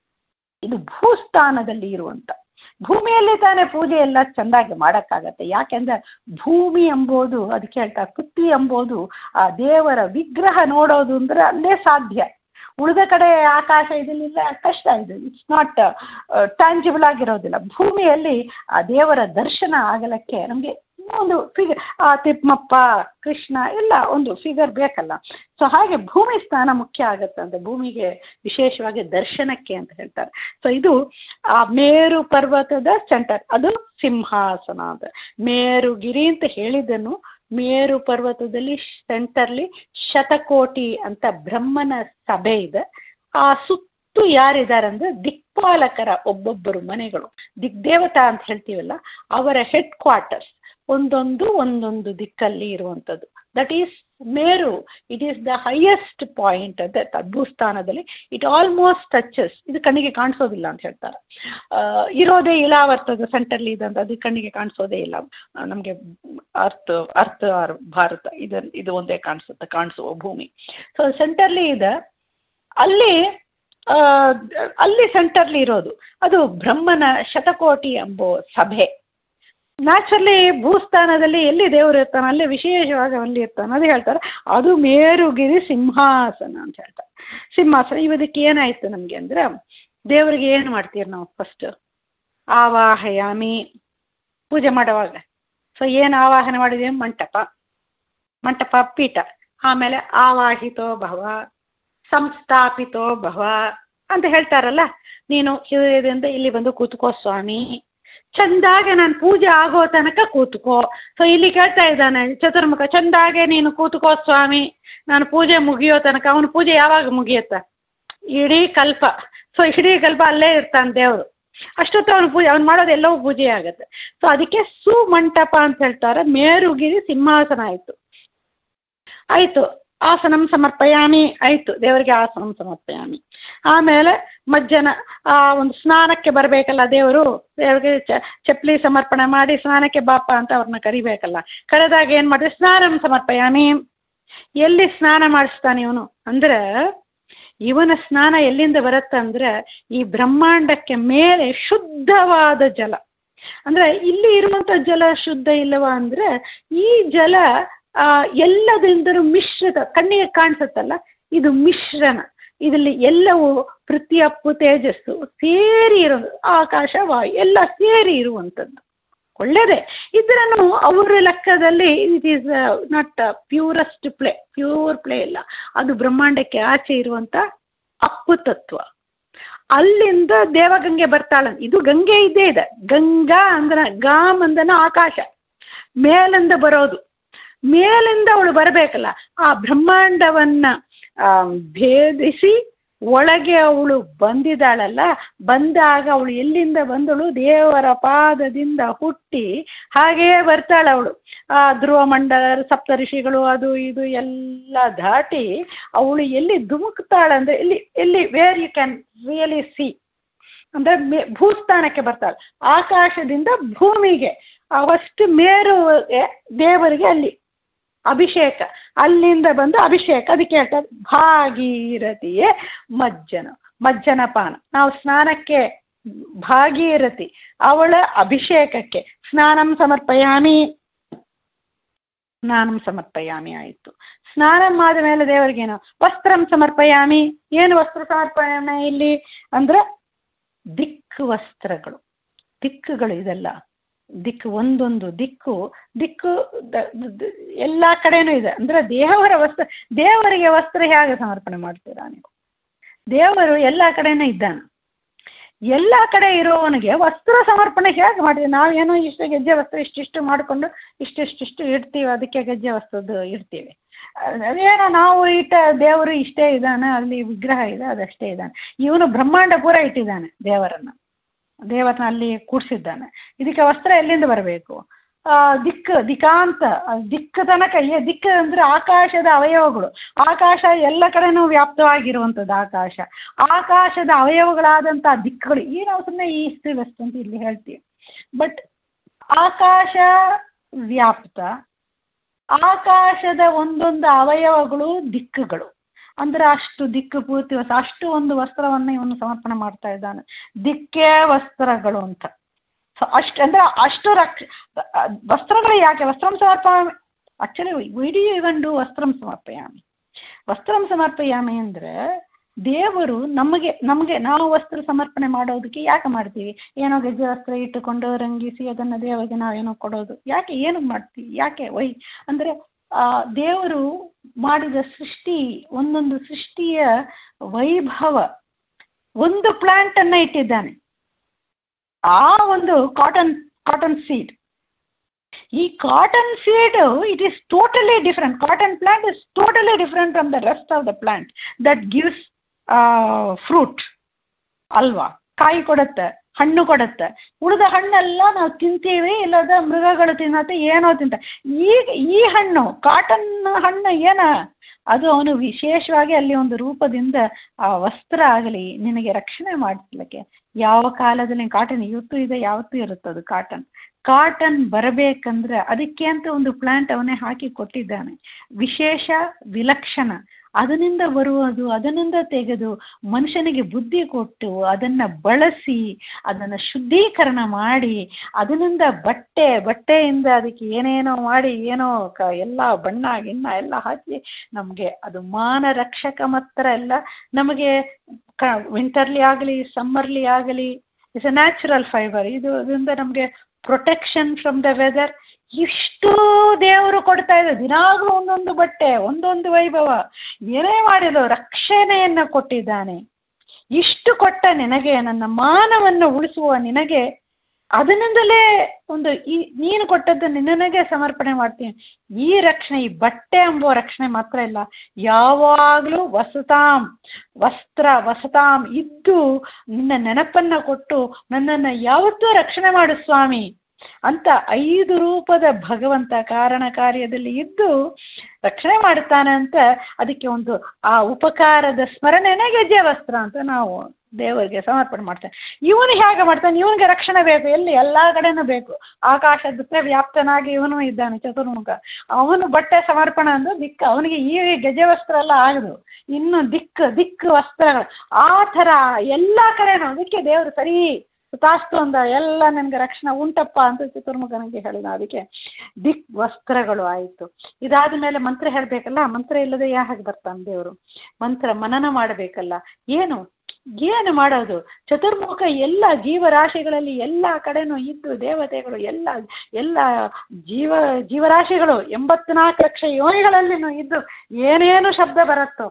ಇದು ಭೂಸ್ಥಾನದಲ್ಲಿ ಇರುವಂತ ಭೂಮಿಯಲ್ಲಿ ತಾನೇ ಪೂಜೆ ಎಲ್ಲ ಚೆಂದಾಗಿ ಮಾಡಕ್ಕಾಗತ್ತೆ ಯಾಕೆಂದ್ರೆ ಭೂಮಿ ಎಂಬುದು ಅದಕ್ಕೆ ಹೇಳ್ತಾರೆ ಕುತ್ತಿ ಎಂಬುದು ಆ ದೇವರ ವಿಗ್ರಹ ನೋಡೋದು ಅಂದ್ರೆ ಅಲ್ಲೇ ಸಾಧ್ಯ ಉಳಿದ ಕಡೆ ಆಕಾಶ ಇದನ್ನೆಲ್ಲ ಕಷ್ಟ ಇದೆ ಇಟ್ಸ್ ನಾಟ್ ಟ್ಯಾಂಜಿಬಲ್ ಆಗಿರೋದಿಲ್ಲ ಭೂಮಿಯಲ್ಲಿ ಆ ದೇವರ ದರ್ಶನ ಆಗಲಕ್ಕೆ ನಮಗೆ ಒಂದು ಫಿಗರ್ ಆ ತಿಮ್ಮಪ್ಪ ಕೃಷ್ಣ ಎಲ್ಲ ಒಂದು ಫಿಗರ್ ಬೇಕಲ್ಲ ಸೊ ಹಾಗೆ ಭೂಮಿ ಸ್ಥಾನ ಮುಖ್ಯ ಆಗತ್ತೆ ಅಂತ ಭೂಮಿಗೆ ವಿಶೇಷವಾಗಿ ದರ್ಶನಕ್ಕೆ ಅಂತ ಹೇಳ್ತಾರೆ ಸೊ ಇದು ಆ ಮೇರು ಪರ್ವತದ ಸೆಂಟರ್ ಅದು ಸಿಂಹಾಸನ ಅಂತ ಮೇರುಗಿರಿ ಅಂತ ಹೇಳಿದ್ದನ್ನು ಮೇರು ಪರ್ವತದಲ್ಲಿ ಸೆಂಟರ್ಲಿ ಶತಕೋಟಿ ಅಂತ ಬ್ರಹ್ಮನ ಸಭೆ ಇದೆ ಆ ಸುತ್ತು ಯಾರಿದ್ದಾರೆ ಅಂದ್ರೆ ದಿಕ್ಪಾಲಕರ ಒಬ್ಬೊಬ್ಬರು ಮನೆಗಳು ದಿಗ್ದೇವತಾ ಅಂತ ಹೇಳ್ತೀವಲ್ಲ ಅವರ ಹೆಡ್ ಕ್ವಾರ್ಟರ್ಸ್ ಒಂದೊಂದು ಒಂದೊಂದು ದಿಕ್ಕಲ್ಲಿ ಇರುವಂಥದ್ದು that is Meru it is the highest point ಅಂತ ಭೂಸ್ಥಾನದಲ್ಲಿ ಇಟ್ ಆಲ್ಮೋಸ್ಟ್ ಟಚಸ್ ಇದು ಕಣ್ಣಿಗೆ ಕಾಣಿಸೋದಿಲ್ಲ ಅಂತ ಹೇಳ್ತಾರೆ ಆ, ಇರೋದೇ ಇಲಾವರ್ತದ ಸೆಂಟರ್ಲಿ ಇದೆ ಅಂತ ಅದು ಕಣ್ಣಿಗೆ ಕಾಣಿಸೋದೇ ಇಲ್ಲ ನಮಗೆ ಅರ್ಥ ಅರ್ಥ ಆರ್ ಭಾರತ ಇದು ಇದು ಒಂದೇ ಕಾಣಿಸುತ್ತೆ ಕಾಣಿಸುವ ಭೂಮಿ ಸೊ ಸೆಂಟರ್ಲಿ ಇದೆ ಅಲ್ಲಿ ಆ, ಅಲ್ಲಿ ಸೆಂಟರ್ಲಿ ಇರೋದು ಅದು ಬ್ರಹ್ಮನ ಶತಕೋಟಿ ಎಂಬೋ ಸಭೆ ನ್ಯಾಚುರಲಿ ಭೂಸ್ಥಾನದಲ್ಲಿ ಎಲ್ಲಿ ದೇವರು ಇರ್ತಾನೆ ಅಲ್ಲಿ ವಿಶೇಷವಾಗಿ ಅಲ್ಲಿ ಇರ್ತಾನೆ ಅದು ಹೇಳ್ತಾರೆ ಅದು ಮೇರುಗಿರಿ ಸಿಂಹಾಸನ ಅಂತ ಹೇಳ್ತಾರೆ ಸಿಂಹಾಸನ ಇವದಕ್ಕೆ ಏನಾಯ್ತು ನಮಗೆ ಅಂದ್ರೆ ದೇವರಿಗೆ ಏನು ಮಾಡ್ತೀರಿ ನಾವು ಫಸ್ಟ್ ಆವಾಹಯಾಮಿ ಪೂಜೆ ಮಾಡುವಾಗ ಸೊ ಏನು ಆವಾಹನೆ ಮಾಡಿದೀವಿ ಮಂಟಪ ಮಂಟಪ ಪೀಠ ಆಮೇಲೆ ಆವಾಹಿತೋ ಭವ ಸಂಸ್ಥಾಪಿತೋ ಭವ ಅಂತ ಹೇಳ್ತಾರಲ್ಲ ನೀನು ಹೃದಯದಿಂದ ಇಲ್ಲಿ ಬಂದು ಕೂತ್ಕೋ ಸ್ವಾಮಿ ಚಂದಾಗೆ ನಾನು ಪೂಜೆ ಆಗೋ ತನಕ ಕೂತ್ಕೋ ಸೊ ಇಲ್ಲಿ ಕೇಳ್ತಾ ಇದ್ದಾನೆ ಚತುರ್ಮುಖ ಚಂದಾಗೆ ನೀನು ಕೂತ್ಕೋ ಸ್ವಾಮಿ ನಾನು ಪೂಜೆ ಮುಗಿಯೋ ತನಕ ಅವನ ಪೂಜೆ ಯಾವಾಗ ಮುಗಿಯುತ್ತ ಇಡೀ ಕಲ್ಪ ಸೊ ಇಡೀ ಕಲ್ಪ ಅಲ್ಲೇ ಇರ್ತಾನೆ ದೇವರು ಅಷ್ಟೊತ್ತು ಅವನು ಪೂಜೆ ಅವ್ನು ಮಾಡೋದು ಎಲ್ಲವೂ ಪೂಜೆ ಆಗುತ್ತೆ ಸೊ ಅದಕ್ಕೆ ಸುಮಂಟಪ ಅಂತ ಹೇಳ್ತಾರೆ ಮೇರುಗಿರಿ ಸಿಂಹಾಸನ ಆಯ್ತು ಆಯ್ತು ಆಸನಂ ಸಮರ್ಪಯಾಮಿ ಆಯ್ತು ದೇವರಿಗೆ ಆಸನಂ ಸಮರ್ಪಯಾಮಿ ಆಮೇಲೆ ಮಜ್ಜನ ಆ ಒಂದು ಸ್ನಾನಕ್ಕೆ ಬರಬೇಕಲ್ಲ ದೇವರು ದೇವರಿಗೆ ಚ ಚಪ್ಪಲಿ ಸಮರ್ಪಣೆ ಮಾಡಿ ಸ್ನಾನಕ್ಕೆ ಬಾಪ ಅಂತ ಅವ್ರನ್ನ ಕರಿಬೇಕಲ್ಲ ಕರೆದಾಗ ಏನು ಮಾಡಿದ್ರೆ ಸ್ನಾನಂ ಸಮರ್ಪಯಾಮಿ ಎಲ್ಲಿ ಸ್ನಾನ ಮಾಡಿಸ್ತಾನೆ ಇವನು ಅಂದ್ರೆ ಇವನ ಸ್ನಾನ ಎಲ್ಲಿಂದ ಬರುತ್ತಂದ್ರೆ ಈ ಬ್ರಹ್ಮಾಂಡಕ್ಕೆ ಮೇಲೆ ಶುದ್ಧವಾದ ಜಲ ಅಂದ್ರೆ ಇಲ್ಲಿ ಇರುವಂತ ಜಲ ಶುದ್ಧ ಇಲ್ಲವಾ ಅಂದ್ರೆ ಈ ಜಲ ಆ ಎಲ್ಲದಿಂದಲೂ ಮಿಶ್ರಿತ ಕಣ್ಣಿಗೆ ಕಾಣಿಸುತ್ತಲ್ಲ ಇದು ಮಿಶ್ರಣ ಇದರಲ್ಲಿ ಎಲ್ಲವೂ ಪ್ರತಿಯಪ್ಪು ತೇಜಸ್ಸು ಸೇರಿ ಇರೋದು ಆಕಾಶ ವಾಯು ಎಲ್ಲ ಸೇರಿ ಇರುವಂಥದ್ದು ಒಳ್ಳೇದೇ ಇದ್ರೂ ಅವರ ಲೆಕ್ಕದಲ್ಲಿ it is not purest play pure play ಇಲ್ಲ ಅದು ಬ್ರಹ್ಮಾಂಡಕ್ಕೆ ಆಚೆ ಇರುವಂತ ಅಪ್ಪು ತತ್ವ ಅಲ್ಲಿಂದ ದೇವಗಂಗೆ ಬರ್ತಾಳ ಇದು ಗಂಗೆ ಇದ್ದೇ ಇದೆ ಗಂಗಾ ಅಂದ್ರ ಗಾಮ್ ಅಂದನ ಆಕಾಶ ಮೇಲಿಂದ ಬರೋದು ಮೇಲಿಂದ ಅವಳು ಬರಬೇಕಲ್ಲ ಆ ಬ್ರಹ್ಮಾಂಡವನ್ನ ಭೇದಿಸಿ ಒಳಗೆ ಅವಳು ಬಂದಿದ್ದಾಳಲ್ಲ ಬಂದಾಗ ಅವಳು ಎಲ್ಲಿಂದ ಬಂದಳು ದೇವರ ಪಾದದಿಂದ ಹುಟ್ಟಿ ಹಾಗೆಯೇ ಬರ್ತಾಳೆ ಅವಳು ಆ ಧ್ರುವ ಮಂಡಲ ಸಪ್ತ ಋಷಿಗಳು ಅದು ಇದು ಎಲ್ಲ ದಾಟಿ ಅವಳು ಎಲ್ಲಿ ಧುಮುಕ್ತಾಳಂದ್ರೆ ಎಲ್ಲಿ ಎಲ್ಲಿ where you can really see ಅಂದ್ರೆ ಮೇ ಭೂಸ್ಥಾನಕ್ಕೆ ಬರ್ತಾಳೆ ಆಕಾಶದಿಂದ ಭೂಮಿಗೆ ಅವಷ್ಟು ಮೇರು ದೇವರಿಗೆ ಅಲ್ಲಿ ಅಭಿಷೇಕ ಅಲ್ಲಿಂದ ಬಂದು ಅಭಿಷೇಕ ಅದಕ್ಕೆ ಹೇಳ್ತಾರೆ ಭಾಗೀರಥಿಯೇ ಮಜ್ಜನ ಮಜ್ಜನಪಾನ ನಾವು ಸ್ನಾನಕ್ಕೆ ಭಾಗೀರಥಿ ಅವಳ ಅಭಿಷೇಕಕ್ಕೆ ಸ್ನಾನಂ ಸಮರ್ಪಯಾಮಿ ಸ್ನಾನಂ ಸಮರ್ಪಯಾಮಿ ಆಯಿತು ಸ್ನಾನ ಆದ ಮೇಲೆ ದೇವರಿಗೇನು ವಸ್ತ್ರಂ ಸಮರ್ಪಯಾಮಿ ಏನು ವಸ್ತ್ರ ಸಮರ್ಪಣೆ ಇಲ್ಲಿ ಅಂದ್ರೆ ದಿಕ್ಕು ವಸ್ತ್ರಗಳು ದಿಕ್ಕುಗಳು ಇದೆಲ್ಲ ದಿಕ್ಕು ಒಂದೊಂದು ದಿಕ್ಕು ದಿಕ್ಕು ಎಲ್ಲ ಕಡೆನೂ ಇದೆ ಅಂದ್ರೆ ದೇವರ ವಸ್ತ್ರ ದೇವರಿಗೆ ವಸ್ತ್ರ ಹೇಗೆ ಸಮರ್ಪಣೆ ಮಾಡ್ತೀರಾ ನೀವು ದೇವರು ಎಲ್ಲ ಕಡೆನೂ ಇದ್ದಾನೆ ಎಲ್ಲ ಕಡೆ ಇರೋವನಿಗೆ ವಸ್ತ್ರ ಸಮರ್ಪಣೆ ಹೇಗೆ ಮಾಡ್ತೀವಿ ನಾವೇನೋ ಇಷ್ಟು ಗೆಜ್ಜೆ ವಸ್ತ್ರ ಇಷ್ಟಿಷ್ಟು ಮಾಡಿಕೊಂಡು ಇಷ್ಟಿಷ್ಟಿಷ್ಟು ಇಡ್ತೀವಿ ಅದಕ್ಕೆ ಗೆಜ್ಜೆ ವಸ್ತ್ರದ್ದು ಇಡ್ತೀವಿ ಅದೇನೋ ನಾವು ಇಟ್ಟ ದೇವರು ಇಷ್ಟೇ ಇದ್ದಾನೆ ಅಲ್ಲಿ ವಿಗ್ರಹ ಇದೆ ಅದಷ್ಟೇ ಇದ್ದಾನೆ ಇವನು ಬ್ರಹ್ಮಾಂಡ ಪೂರ ಇಟ್ಟಿದ್ದಾನೆ ದೇವರನ್ನ ದೇವರನ್ನ ಅಲ್ಲಿ ಕೂಡಿಸಿದ್ದಾನೆ ಇದಕ್ಕೆ ವಸ್ತ್ರ ಎಲ್ಲಿಂದ ಬರಬೇಕು ಆ ದಿಕ್ಕು ದಿಕಾಂತ ದಿಕ್ಕು ತನಕ ದಿಕ್ಕು ಅಂದ್ರೆ ಆಕಾಶದ ಅವಯವಗಳು ಆಕಾಶ ಎಲ್ಲ ಕಡೆನೂ ವ್ಯಾಪ್ತವಾಗಿರುವಂಥದ್ದು ಆಕಾಶ ಆಕಾಶದ ಅವಯವಗಳಾದಂಥ ದಿಕ್ಕುಗಳು ಈ ನಾವು ಸುಮ್ಮನೆ ಈಸ್ಟ್ ವೆಸ್ಟ್ ಅಂತ ಇಲ್ಲಿ ಹೇಳ್ತೀವಿ ಬಟ್ ಆಕಾಶ ವ್ಯಾಪ್ತ ಆಕಾಶದ ಒಂದೊಂದು ಅವಯವಗಳು ದಿಕ್ಕುಗಳು ಅಂದ್ರೆ ಅಷ್ಟು ದಿಕ್ಕು ಪೂರ್ತಿ ವಸ್ತ್ರ ಅಷ್ಟು ಒಂದು ವಸ್ತ್ರವನ್ನು ಇವನು ಸಮರ್ಪಣೆ ಮಾಡ್ತಾ ಇದ್ದಾನೆ ದಿಕ್ಕೇ ವಸ್ತ್ರಗಳು ಅಂತ ಸೊ ಅಷ್ಟು ಅಂದ್ರೆ ಅಷ್ಟು ರಕ್ಷ ವಸ್ತ್ರಗಳು ಯಾಕೆ ವಸ್ತ್ರಂ ಸಮರ್ಪಯಾಮಿ ಆಕ್ಚುಲಿ ವಿಡಿ ಇವನ್ ಡು ವಸ್ತ್ರಂ ಸಮರ್ಪಯಾಮಿ ವಸ್ತ್ರಂ ಸಮರ್ಪಯಾಮಿ ಅಂದ್ರೆ ದೇವರು ನಮಗೆ ನಮಗೆ ನಾವು ವಸ್ತ್ರ ಸಮರ್ಪಣೆ ಮಾಡೋದಕ್ಕೆ ಯಾಕೆ ಮಾಡ್ತೀವಿ ಏನೋ ಗೆಜ್ಜೆ ವಸ್ತ್ರ ಇಟ್ಟುಕೊಂಡು ರಂಗಿಸಿ ಅದನ್ನು ದೇವರಿಗೆ ನಾವೇನೋ ಕೊಡೋದು ಯಾಕೆ ಏನು ಮಾಡ್ತೀವಿ ಯಾಕೆ ವೈ ಅಂದ್ರೆ ಆ ದೇವರು ಮಾಡಿದ ಸೃಷ್ಟಿ ಒಂದೊಂದು ಸೃಷ್ಟಿಯ ವೈಭವ ಒಂದು ಪ್ಲಾಂಟ್ ಅನ್ನ ಇಟ್ಟಿದ್ದಾನೆ ಆ ಒಂದು ಕಾಟನ್ ಕಾಟನ್ ಸೀಡ್ ಈ cotton seed it is totally different cotton plant is totally different from the rest of the plant that gives fruit ಅಲ್ವಾ ಕಾಯಿ ಕೊಡುತ್ತೆ ಹಣ್ಣು ಕೊಡುತ್ತೆ ಉಳಿದ ಹಣ್ಣೆಲ್ಲ ನಾವು ತಿಂತೀವಿ ಇಲ್ಲದ ಮೃಗಗಳು ತಿನ್ನತ್ತೆ ಏನೋ ತಿಂತ ಈಗ ಈ ಹಣ್ಣು ಕಾಟನ್ ಹಣ್ಣು ಏನ ಅದು ಅವನು ವಿಶೇಷವಾಗಿ ಅಲ್ಲಿ ಒಂದು ರೂಪದಿಂದ ಆ ವಸ್ತ್ರ ಆಗಲಿ ನಿನಗೆ ರಕ್ಷಣೆ ಮಾಡಿಸ್ಲಿಕ್ಕೆ ಯಾವ ಕಾಲದಲ್ಲಿ ಕಾಟನ್ ಇವತ್ತು ಇದೆ ಯಾವತ್ತೂ ಇರುತ್ತೆ ಅದು ಕಾಟನ್ ಕಾಟನ್ ಬರಬೇಕಂದ್ರೆ ಅದಕ್ಕೆ ಅಂತ ಒಂದು ಪ್ಲಾಂಟ್ ಅವನೇ ಹಾಕಿ ಕೊಟ್ಟಿದ್ದಾನೆ ವಿಶೇಷ ವಿಲಕ್ಷಣ ಅದರಿಂದ ಬರುವುದು ಅದರಿಂದ ತೆಗೆದು ಮನುಷ್ಯನಿಗೆ ಬುದ್ಧಿ ಕೊಟ್ಟು ಅದನ್ನ ಬಳಸಿ ಅದನ್ನ ಶುದ್ಧೀಕರಣ ಮಾಡಿ ಅದರಿಂದ ಬಟ್ಟೆ ಬಟ್ಟೆಯಿಂದ ಅದಕ್ಕೆ ಏನೇನೋ ಮಾಡಿ ಏನೋ ಕ ಎಲ್ಲ ಬಣ್ಣ ಗಿಣ್ಣ ಎಲ್ಲ ಹಾಕಿ ನಮಗೆ ಅದು ಮಾನ ರಕ್ಷಕ ಮಾತ್ರ ಎಲ್ಲ ನಮಗೆ ಕ ವಿಂಟರ್ಲಿ ಆಗಲಿ ಸಮ್ಮರ್ಲಿ ಆಗಲಿ ಇಟ್ಸ್ ಎ ನ್ಯಾಚುರಲ್ ಫೈಬರ್ ಇದು ಇದರಿಂದ ನಮಗೆ ಪ್ರೊಟೆಕ್ಷನ್ ಫ್ರಮ್ ದ ವೆದರ್ ಇಷ್ಟು ದೇವರು ಕೊಡ್ತಾ ಇದೆ ದಿನಾಗ್ಲೂ ಒಂದೊಂದು ಬಟ್ಟೆ ಒಂದೊಂದು ವೈಭವ ಏನೇ ಮಾಡಿದ್ರು ರಕ್ಷಣೆಯನ್ನ ಕೊಟ್ಟಿದ್ದಾನೆ ಇಷ್ಟು ಕೊಟ್ಟ ನಿನಗೆ ನನ್ನ ಮಾನವನ್ನು ಉಳಿಸುವ ನಿನಗೆ ಅದರಿಂದಲೇ ಒಂದು ಈ ನೀನು ಕೊಟ್ಟದ್ದು ನಿನಗೆ ಸಮರ್ಪಣೆ ಮಾಡ್ತೀನಿ ಈ ರಕ್ಷಣೆ ಈ ಬಟ್ಟೆ ಎಂಬುವ ರಕ್ಷಣೆ ಮಾತ್ರ ಇಲ್ಲ ಯಾವಾಗಲೂ ವಸತಾಂ ವಸ್ತ್ರ ವಸತಾಂ ಇದ್ದು ನಿನ್ನ ನೆನಪನ್ನ ಕೊಟ್ಟು ನನ್ನನ್ನು ಯಾವತ್ತೂ ರಕ್ಷಣೆ ಮಾಡು ಸ್ವಾಮಿ ಅಂತ ಐದು ರೂಪದ ಭಗವಂತ ಕಾರಣ ಕಾರ್ಯದಲ್ಲಿ ಇದ್ದು ರಕ್ಷಣೆ ಮಾಡುತ್ತಾನೆ ಅಂತ ಅದಕ್ಕೆ ಒಂದು ಆ ಉಪಕಾರದ ಸ್ಮರಣೆನೇ ಗೆಜ್ಜೆ ವಸ್ತ್ರ ಅಂತ ನಾವು ದೇವರಿಗೆ ಸಮರ್ಪಣೆ ಮಾಡ್ತೇನೆ ಇವನು ಹೇಗೆ ಮಾಡ್ತಾನೆ ಇವನಿಗೆ ರಕ್ಷಣೆ ಬೇಕು ಎಲ್ಲಿ ಎಲ್ಲಾ ಕಡೆನೂ ಬೇಕು ಆಕಾಶದ ವ್ಯಾಪ್ತನಾಗಿ ಇವನು ಇದ್ದಾನೆ ಚತುರ್ಮುಖ ಅವನು ಬಟ್ಟೆ ಸಮರ್ಪಣೆ ಅಂದ್ರೆ ದಿಕ್ಕು ಅವನಿಗೆ ಈ ಗೆಜೆ ವಸ್ತ್ರ ಎಲ್ಲ ಆಗದು ಇನ್ನು ದಿಕ್ಕು ದಿಕ್ಕು ವಸ್ತ್ರಗಳು ಆ ಥರ ಎಲ್ಲ ಕಡೆನೂ ಅದಕ್ಕೆ ದೇವರು ಸರಿ ತಾಸ್ತು ಅಂದ ಎಲ್ಲ ನನಗೆ ರಕ್ಷಣೆ ಉಂಟಪ್ಪ ಅಂತ ಚತುರ್ಮುಖನಿಗೆ ಹೇಳಿದ ಅದಕ್ಕೆ ದಿಕ್ ವಸ್ತ್ರಗಳು ಆಯಿತು ಇದಾದ ಮೇಲೆ ಮಂತ್ರ ಹೇಳಬೇಕಲ್ಲ ಮಂತ್ರ ಇಲ್ಲದೆ ಯಾಕೆ ಬರ್ತಾನೆ ದೇವರು ಮಂತ್ರ ಮನನ ಮಾಡಬೇಕಲ್ಲ ಏನು ಏನು ಮಾಡೋದು ಚತುರ್ಮುಖ ಎಲ್ಲ ಜೀವರಾಶಿಗಳಲ್ಲಿ ಎಲ್ಲ ಕಡೆನೂ ಇದ್ದು ದೇವತೆಗಳು ಎಲ್ಲ ಎಲ್ಲ ಜೀವ ಜೀವರಾಶಿಗಳು ಎಂಬತ್ನಾಲ್ಕು ಲಕ್ಷ ಯೋನಿಗಳಲ್ಲಿನೂ ಇದ್ದು ಏನೇನು ಶಬ್ದ ಬರುತ್ತೋ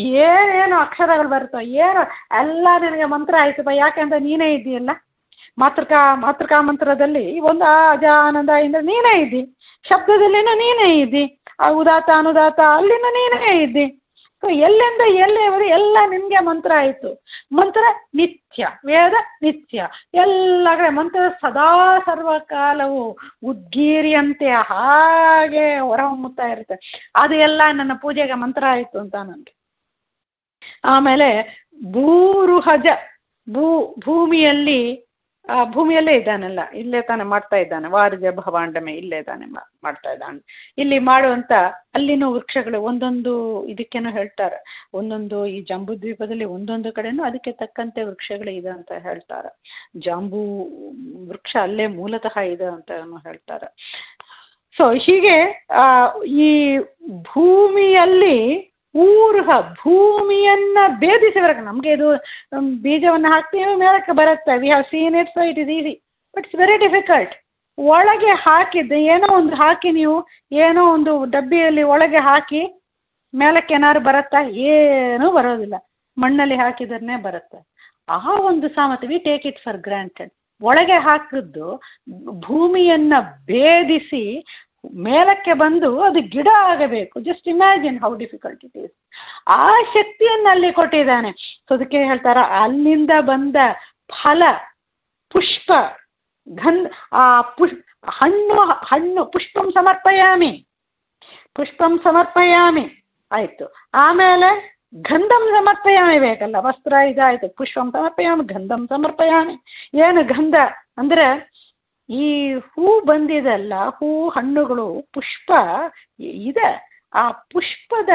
ಏನೇನು ಅಕ್ಷರಗಳು ಬರುತ್ತೋ ಏನು ಎಲ್ಲ ನಿನಗೆ ಮಂತ್ರ ಆಯ್ತಪ್ಪ ಯಾಕೆಂದ್ರೆ ನೀನೇ ಇದ್ದೀಯಲ್ಲ ಮಾತೃಕಾ ಮಾತೃಕಾ ಮಂತ್ರದಲ್ಲಿ ಒಂದು ಆ ಅಜ ಆನಂದ ಇಂದ ನೀನೇ ಇದ್ದಿ ಶಬ್ದದಲ್ಲಿನೂ ನೀನೇ ಇದ್ದಿ ಆ ಉದಾತ ಅನುದಾತ ಅಲ್ಲಿನೂ ನೀನೇ ಇದ್ದಿ ಸೊ ಎಲ್ಲಿಂದ ಎಲ್ಲಿವರೆ ಎಲ್ಲ ನಿನ್ಗೆ ಮಂತ್ರ ಆಯಿತು ಮಂತ್ರ ನಿತ್ಯ ವೇದ ನಿತ್ಯ ಎಲ್ಲ ಕಡೆ ಮಂತ್ರ ಸದಾ ಸರ್ವಕಾಲವು ಉದ್ಗೀರಿಯಂತೆ ಹಾಗೆ ಹೊರಹೊಮ್ಮುತ್ತಾ ಇರುತ್ತೆ ಅದು ಎಲ್ಲ ನನ್ನ ಪೂಜೆಗೆ ಮಂತ್ರ ಆಯಿತು ಅಂತ ನನಗೆ ಆಮೇಲೆ ಭೂರುಹಜ ಭೂ ಭೂಮಿಯಲ್ಲಿ ಆ ಭೂಮಿಯಲ್ಲೇ ಇದ್ದಾನಲ್ಲ ಇಲ್ಲೇ ತಾನೆ ಮಾಡ್ತಾ ಇದ್ದಾನೆ ವಾರಜ ಭವಾಂಡಮೆ ಇಲ್ಲೇ ತಾನೆ ಮಾಡ್ತಾ ಇದ್ದಾನೆ ಇಲ್ಲಿ ಮಾಡುವಂತ ಅಲ್ಲಿನೂ ವೃಕ್ಷಗಳು ಒಂದೊಂದು ಇದಕ್ಕೇನೋ ಹೇಳ್ತಾರೆ ಒಂದೊಂದು ಈ ಜಂಬೂ ದ್ವೀಪದಲ್ಲಿ ಒಂದೊಂದು ಕಡೆನೂ ಅದಕ್ಕೆ ತಕ್ಕಂತೆ ವೃಕ್ಷಗಳು ಇದೆ ಅಂತ ಹೇಳ್ತಾರೆ ಜಾಂಬೂ ವೃಕ್ಷ ಅಲ್ಲೇ ಮೂಲತಃ ಇದೆ ಅಂತ ಹೇಳ್ತಾರೆ ಸೊ ಹೀಗೆ ಆ ಈ ಭೂಮಿಯಲ್ಲಿ ಊರ್ಹ ಭೂಮಿಯನ್ನ ಭೇದಿಸಬೇಕು ನಮಗೆ ಇದು ಬೀಜವನ್ನು ಹಾಕ್ತೀವಿ ಮೇಲಕ್ಕೆ ಬರುತ್ತೆ we have seen it so it is easy but it's very difficult ಒಳಗೆ ಹಾಕಿದ್ದೆ ಏನೋ ಒಂದು ಹಾಕಿ ನೀವು ಏನೋ ಒಂದು ಡಬ್ಬಿಯಲ್ಲಿ ಒಳಗೆ ಹಾಕಿ ಮೇಲಕ್ಕೆ ಏನಾದ್ರು ಬರುತ್ತಾ ಏನೂ ಬರೋದಿಲ್ಲ ಮಣ್ಣಲ್ಲಿ ಹಾಕಿದ್ರೆ ಬರುತ್ತೆ ಆ ಒಂದು ಸಾಮರ್ಥ್ಯ we take it for granted ಒಳಗೆ ಹಾಕಿದ್ದು ಭೂಮಿಯನ್ನ ಭೇದಿಸಿ ಮೇಲಕ್ಕೆ ಬಂದು ಅದು ಗಿಡ ಆಗಬೇಕು just imagine how difficult it is ಆ ಶಕ್ತಿಯನ್ನು ಅಲ್ಲಿ ಕೊಟ್ಟಿದ್ದಾನೆ ಸೊ ಅದಕ್ಕೆ ಹೇಳ್ತಾರ ಅಲ್ಲಿಂದ ಬಂದ ಫಲ ಪುಷ್ಪ ಗಂಧ ಆ ಪುಷ್ ಹಣ್ಣು ಹಣ್ಣು ಪುಷ್ಪಂ ಸಮರ್ಪಯಾಮಿ ಪುಷ್ಪಂ ಸಮರ್ಪಯಾಮಿ ಆಯ್ತು ಆಮೇಲೆ ಗಂಧಂ ಸಮರ್ಪಯಾಮಿ ಬೇಕಲ್ಲ ವಸ್ತ್ರ ಇದಾಯ್ತು ಪುಷ್ಪಂ ಸಮರ್ಪಯಾಮಿ ಗಂಧಂ ಸಮರ್ಪಯಾಮಿ ಏನು ಗಂಧ ಅಂದ್ರೆ ಈ ಹೂ ಬಂದಿದಲ್ಲ ಹೂ ಹಣ್ಣುಗಳು ಪುಷ್ಪ ಇದೆ ಆ ಪುಷ್ಪದ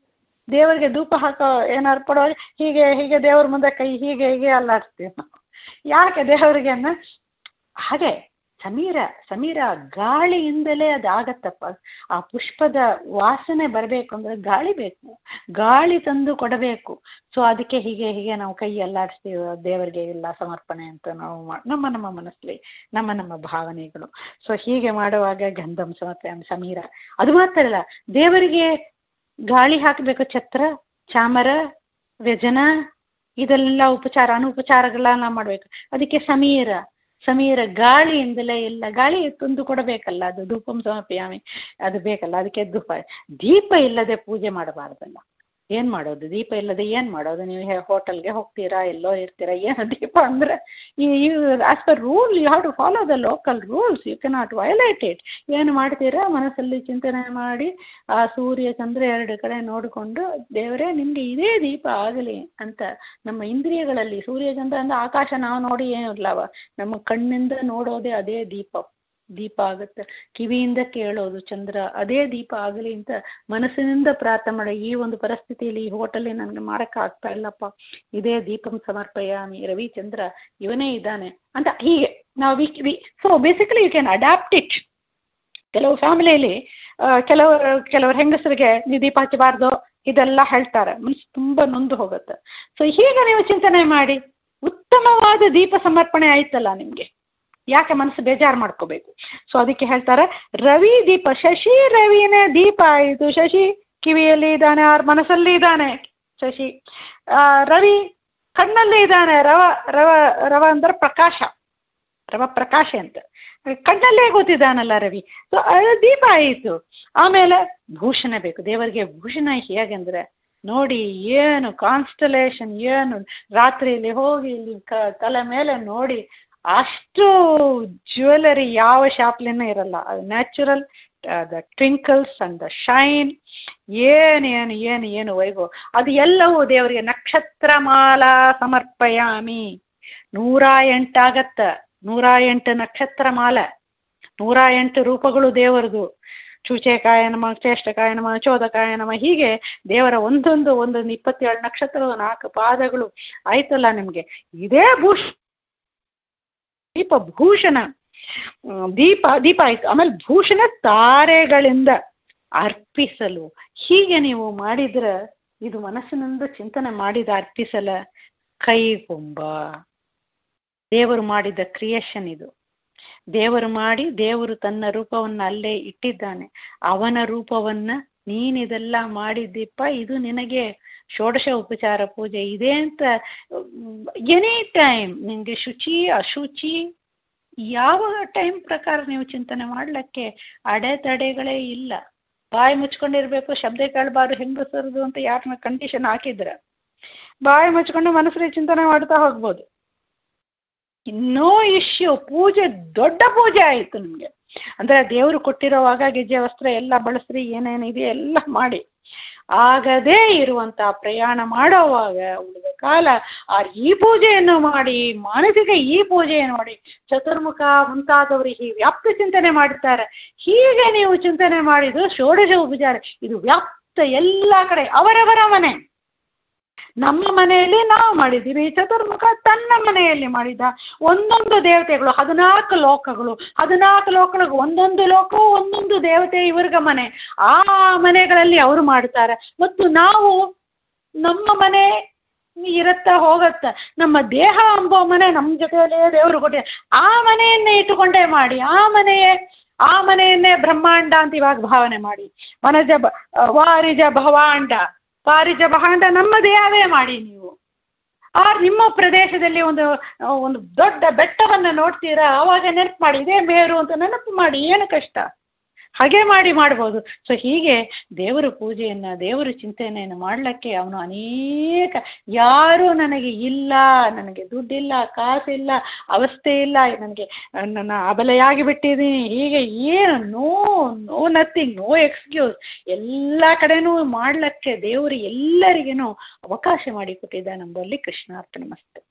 ದೇವರಿಗೆ ಧೂಪ ಹಾಕೋ ಏನಾರು ಕೊಡೋ ಹೀಗೆ ಹೀಗೆ ದೇವ್ರ ಮುಂದೆ ಕೈ ಹೀಗೆ ಹೀಗೆ ಅಲ್ಲಾಡ್ತೀವಿ ನಾವು ಯಾಕೆ ದೇವರಿಗೆ ಅನ್ನ ಹಾಗೆ ಸಮೀರ ಸಮೀರ ಗಾಳಿಯಿಂದಲೇ ಅದು ಆಗತ್ತಪ್ಪ ಆ ಪುಷ್ಪದ ವಾಸನೆ ಬರಬೇಕು ಅಂದ್ರೆ ಗಾಳಿ ಬೇಕು ಗಾಳಿ ತಂದು ಕೊಡಬೇಕು ಸೊ ಅದಕ್ಕೆ ಹೀಗೆ ಹೀಗೆ ನಾವು ಕೈ ಅಲ್ಲಾಡಿಸ್ತೀವಿ ದೇವರಿಗೆ ಎಲ್ಲ ಸಮರ್ಪಣೆ ಅಂತ ನಾವು ನಮ್ಮ ನಮ್ಮ ಮನಸ್ಸಲ್ಲಿ ನಮ್ಮ ನಮ್ಮ ಭಾವನೆಗಳು ಸೊ ಹೀಗೆ ಮಾಡುವಾಗ ಗಂಧಂ ಸಮರ್ಪಣೆ ಸಮೀರ ಅದು ಮಾತ್ರ ಅಲ್ಲ ದೇವರಿಗೆ ಗಾಳಿ ಹಾಕಬೇಕು ಛತ್ರ ಚಾಮರ ವ್ಯಜನ ಇದೆಲ್ಲ ಉಪಚಾರ ಅನುಪಚಾರಗಳನ್ನ ಮಾಡಬೇಕು ಅದಕ್ಕೆ ಸಮೀರ ಸಮೀರ ಗಾಳಿಯಿಂದಲೇ ಎಲ್ಲ ಗಾಳಿ ತಂದು ಕೊಡಬೇಕಲ್ಲ ಅದು ಧೂಪಂ ಸಮರ್ಪಯಾಮಿ ಅದು ಬೇಕಲ್ಲ ಅದಕ್ಕೆ ಧೂಪ ದೀಪ ಇಲ್ಲದೆ ಪೂಜೆ ಮಾಡಬಾರ್ದಲ್ಲ ಏನ್ ಮಾಡೋದು ದೀಪ ಇಲ್ಲದೆ ಏನ್ ಮಾಡೋದು ನೀವು ಹೋಟೆಲ್ಗೆ ಹೋಗ್ತೀರಾ ಎಲ್ಲೋ ಇರ್ತೀರಾ ಏನು ದೀಪ ಅಂದ್ರೆ you as per rule you have to follow the local rules you cannot violate it ಏನು ಮಾಡ್ತೀರಾ ಮನಸ್ಸಲ್ಲಿ ಚಿಂತನೆ ಮಾಡಿ ಆ ಸೂರ್ಯ ಚಂದ್ರ ಎರಡು ಕಡೆ ನೋಡಿಕೊಂಡು ದೇವರೇ ನಿಮ್ಗೆ ಇದೇ ದೀಪ ಆಗಲಿ ಅಂತ ನಮ್ಮ ಇಂದ್ರಿಯಗಳಲ್ಲಿ ಸೂರ್ಯ ಚಂದ್ರ ಅಂದ್ರೆ ಆಕಾಶ ನಾವು ನೋಡಿ ಏನು ಇಲ್ಲವ ನಮ್ಮ ಕಣ್ಣಿಂದ ನೋಡೋದೇ ಅದೇ ದೀಪ ದೀಪ ಆಗುತ್ತೆ ಕಿವಿಯಿಂದ ಕೇಳೋದು ಚಂದ್ರ ಅದೇ ದೀಪ ಆಗಲಿ ಅಂತ ಮನಸ್ಸಿನಿಂದ ಪ್ರಾರ್ಥನೆ ಮಾಡೋ ಈ ಒಂದು ಪರಿಸ್ಥಿತಿಯಲ್ಲಿ ಈ ಹೋಟೆಲ್ ನನಗೆ ಮಾಡಕ್ಕೆ ಆಗ್ತಾ ಇಲ್ಲಪ್ಪ ಇದೇ ದೀಪಂ ಸಮರ್ಪಯಾಮಿ ರವಿಚಂದ್ರ ಇವನೇ ಇದ್ದಾನೆ ಅಂತ ಹೀಗೆ ನಾವು we we so basically you can adapt it ಕೆಲವು ಫ್ಯಾಮಿಲಿಯಲ್ಲಿ ಕೆಲವರು ಕೆಲವರು ಹೆಂಗಸರಿಗೆ ನೀವು ದೀಪ ಹಚ್ಚಬಾರ್ದು ಇದೆಲ್ಲ ಹೇಳ್ತಾರೆ ಮನಸ್ಸು ತುಂಬ ನೊಂದು ಹೋಗುತ್ತೆ ಸೊ ಹೀಗೆ ನೀವು ಚಿಂತನೆ ಮಾಡಿ ಉತ್ತಮವಾದ ದೀಪ ಸಮರ್ಪಣೆ ಆಯ್ತಲ್ಲ ನಿಮಗೆ ಯಾಕೆ ಮನಸ್ಸು ಬೇಜಾರು ಮಾಡ್ಕೋಬೇಕು ಸೊ ಅದಕ್ಕೆ ಹೇಳ್ತಾರೆ ರವಿ ದೀಪ ಶಶಿ ರವಿನೇ ದೀಪ ಆಯಿತು ಶಶಿ ಕಿವಿಯಲ್ಲಿ ಇದ್ದಾನೆ ಅವ್ರ ಮನಸ್ಸಲ್ಲಿ ಇದ್ದಾನೆ ಶಶಿ ರವಿ ಕಣ್ಣಲ್ಲಿ ಇದ್ದಾನೆ ರವ ರವ ರವ ಅಂದ್ರೆ ಪ್ರಕಾಶ ರವ ಪ್ರಕಾಶ ಅಂತ ಕಣ್ಣಲ್ಲೇ ಗೊತ್ತಿದ್ದಾನಲ್ಲ ರವಿ ಸೊ ಅದು ದೀಪ ಆಯಿತು ಆಮೇಲೆ ಭೂಷಣ ಬೇಕು ದೇವರಿಗೆ ಭೂಷಣ ಹೇಗೆಂದ್ರೆ ನೋಡಿ ಏನು ಕಾನ್ಸ್ಟಲೇಷನ್ ಏನು ರಾತ್ರಿಯಲ್ಲಿ ಹೋಗಿ ಇಲ್ಲಿ ಕ ತಲೆ ಮೇಲೆ ನೋಡಿ ಅಷ್ಟು ಜ್ಯುವೆಲರಿ ಯಾವ ಶಾಪ್ಲಿನೂ ಇರಲ್ಲ ಅದು natural the twinkles and the shine ಏನು ಏನು ಏನು ಏನು ವೈಭವ ಅದು ಎಲ್ಲವೂ ದೇವರಿಗೆ ನಕ್ಷತ್ರ ಮಾಲಾ ಸಮರ್ಪಯಾಮಿ ನೂರ ಎಂಟಾಗತ್ತ ನೂರ ಎಂಟು ನಕ್ಷತ್ರ ಮಾಲೆ ನೂರ ಎಂಟು ರೂಪಗಳು ದೇವರದು ಚೂಚೆಕಾಯ ನಮ ಚೇಷ್ಟಕಾಯ ನಮ ಚೋದಕಾಯ ನಮ ಹೀಗೆ ದೇವರ ಒಂದೊಂದು ಒಂದೊಂದು ಇಪ್ಪತ್ತೇಳು ನಕ್ಷತ್ರಗಳು ನಾಲ್ಕು ಪಾದಗಳು ಆಯ್ತಲ್ಲ ನಿಮಗೆ ಇದೇ ಭೂಷ ದೀಪ ಭೂಷಣ ದೀಪ ದೀಪ ಆಯ್ತು ಆಮೇಲೆ ಭೂಷಣ ತಾರೆಗಳಿಂದ ಅರ್ಪಿಸಲು ಹೀಗೆ ನೀವು ಮಾಡಿದ್ರೆ ಇದು ಮನಸ್ಸಿನಿಂದ ಚಿಂತನೆ ಮಾಡಿದ ಅರ್ಪಿಸಲ ಕೈಗೊಂಬ ದೇವರು ಮಾಡಿದ ಕ್ರಿಯೇಷನ್ ಇದು ದೇವರು ಮಾಡಿ ದೇವರು ತನ್ನ ರೂಪವನ್ನು ಅಲ್ಲೇ ಇಟ್ಟಿದ್ದಾನೆ ಅವನ ರೂಪವನ್ನ ನೀನಿದೆಲ್ಲ ಮಾಡಿದ್ದೀಪ್ಪ ಇದು ನಿನಗೆ ಷೋಡಶ ಉಪಚಾರ ಪೂಜೆ ಇದೆ ಅಂತ ಎನಿ ಟೈಮ್ ನಿಮಗೆ ಶುಚಿ ಅಶುಚಿ ಯಾವ ಟೈಮ್ ಪ್ರಕಾರ ನೀವು ಚಿಂತನೆ ಮಾಡ್ಲಿಕ್ಕೆ ಅಡೆತಡೆಗಳೇ ಇಲ್ಲ ಬಾಯಿ ಮುಚ್ಕೊಂಡಿರ್ಬೇಕು ಶಬ್ದ ಕೇಳಬಾರ್ದು ಹೆಂಗಸರದು ಅಂತ ಯಾರನ್ನ ಕಂಡೀಷನ್ ಹಾಕಿದ್ರ ಬಾಯಿ ಮುಚ್ಕೊಂಡು ಮನಸ್ಸಲ್ಲಿ ಚಿಂತನೆ ಮಾಡ್ತಾ ಹೋಗ್ಬೋದು ನೋ ಇಶ್ಯೂ ಪೂಜೆ ದೊಡ್ಡ ಪೂಜೆ ಆಯಿತು ನಿಮಗೆ ಅಂದ್ರೆ ದೇವರು ಕೊಟ್ಟಿರೋವಾಗ ಗೆಜ್ಜೆ ವಸ್ತ್ರ ಎಲ್ಲ ಬಳಸ್ರಿ ಏನೇನಿದೆ ಎಲ್ಲ ಮಾಡಿ ಆಗದೇ ಇರುವಂತ ಪ್ರಯಾಣ ಮಾಡೋವಾಗ ಉಳಿದ ಕಾಲ ಆ ಈ ಪೂಜೆಯನ್ನು ಮಾಡಿ ಮಾನಸಿಕ ಈ ಪೂಜೆಯನ್ನು ಮಾಡಿ ಚತುರ್ಮುಖ ಮುಂತಾದವರು ಈ ವ್ಯಾಪ್ತ ಚಿಂತನೆ ಮಾಡುತ್ತಾರೆ ಹೀಗೆ ನೀವು ಚಿಂತನೆ ಮಾಡಿದ್ದು ಷೋಡಶ ಉಪಚಾರ ಇದು ವ್ಯಾಪ್ತ ಎಲ್ಲ ಕಡೆ ಅವರವರ ಮನೆ ನಮ್ಮ ಮನೆಯಲ್ಲಿ ನಾವು ಮಾಡಿದ್ದೀವಿ ಚತುರ್ಮುಖ ತನ್ನ ಮನೆಯಲ್ಲಿ ಮಾಡಿದ ಒಂದೊಂದು ದೇವತೆಗಳು ಹದಿನಾಲ್ಕು ಲೋಕಗಳು ಹದಿನಾಲ್ಕು ಲೋಕಗಳಿಗೆ ಒಂದೊಂದು ಲೋಕವು ಒಂದೊಂದು ದೇವತೆ ಇವ್ರಿಗೆ ಮನೆ ಆ ಮನೆಗಳಲ್ಲಿ ಅವರು ಮಾಡ್ತಾರೆ ಮತ್ತು ನಾವು ನಮ್ಮ ಮನೆ ಇರತ್ತ ಹೋಗತ್ತ ನಮ್ಮ ದೇಹ ಅಂಬೋ ಮನೆ ನಮ್ಮ ಜೊತೆಯಲ್ಲೇ ದೇವರು ಕೊಟ್ಟೆ ಆ ಮನೆಯನ್ನೇ ಇಟ್ಟುಕೊಂಡೇ ಮಾಡಿ ಆ ಮನೆಯೇ ಆ ಮನೆಯನ್ನೇ ಬ್ರಹ್ಮಾಂಡ ಅಂತ ಇವಾಗ ಭಾವನೆ ಮಾಡಿ ವನಜ ವಾರಿಜ ಭವಾಂಡ ಪಾರಿಜ ಭಾಂಡ ನಮ್ಮ ದೇಹವೇ ಮಾಡಿ ನೀವು ಆ ನಿಮ್ಮ ಪ್ರದೇಶದಲ್ಲಿ ಒಂದು ಒಂದು ದೊಡ್ಡ ಬೆಟ್ಟವನ್ನು ನೋಡ್ತೀರಾ ಆವಾಗ ನೆನಪು ಮಾಡಿ ಇದೇ ಮೇರು ಅಂತ ನೆನಪು ಮಾಡಿ ಏನು ಕಷ್ಟ ಹಾಗೆ ಮಾಡಿ ಮಾಡ್ಬೋದು ಸೊ ಹೀಗೆ ದೇವರ ಪೂಜೆಯನ್ನ ದೇವರ ಚಿಂತನೆಯನ್ನು ಮಾಡ್ಲಿಕ್ಕೆ ಅವನು ಅನೇಕ ಯಾರು ನನಗೆ ಇಲ್ಲ ನನಗೆ ದುಡ್ಡಿಲ್ಲ ಕಾಸಿಲ್ಲ ಅವಸ್ಥೆ ಇಲ್ಲ ನನಗೆ ನನ್ನ ಅಬಲೆಯಾಗಿ ಬಿಟ್ಟಿದ್ದೀನಿ ಹೀಗೆ ಏನು no no nothing no excuse ಎಲ್ಲ ಕಡೆನೂ ಮಾಡ್ಲಿಕ್ಕೆ ದೇವರು ಎಲ್ಲರಿಗೇನು ಅವಕಾಶ ಮಾಡಿಕೊಟ್ಟಿದ್ದ ನಮ್ಮಲ್ಲಿ ಕೃಷ್ಣಾರ್ಪಣೆ ಮಸ್ತು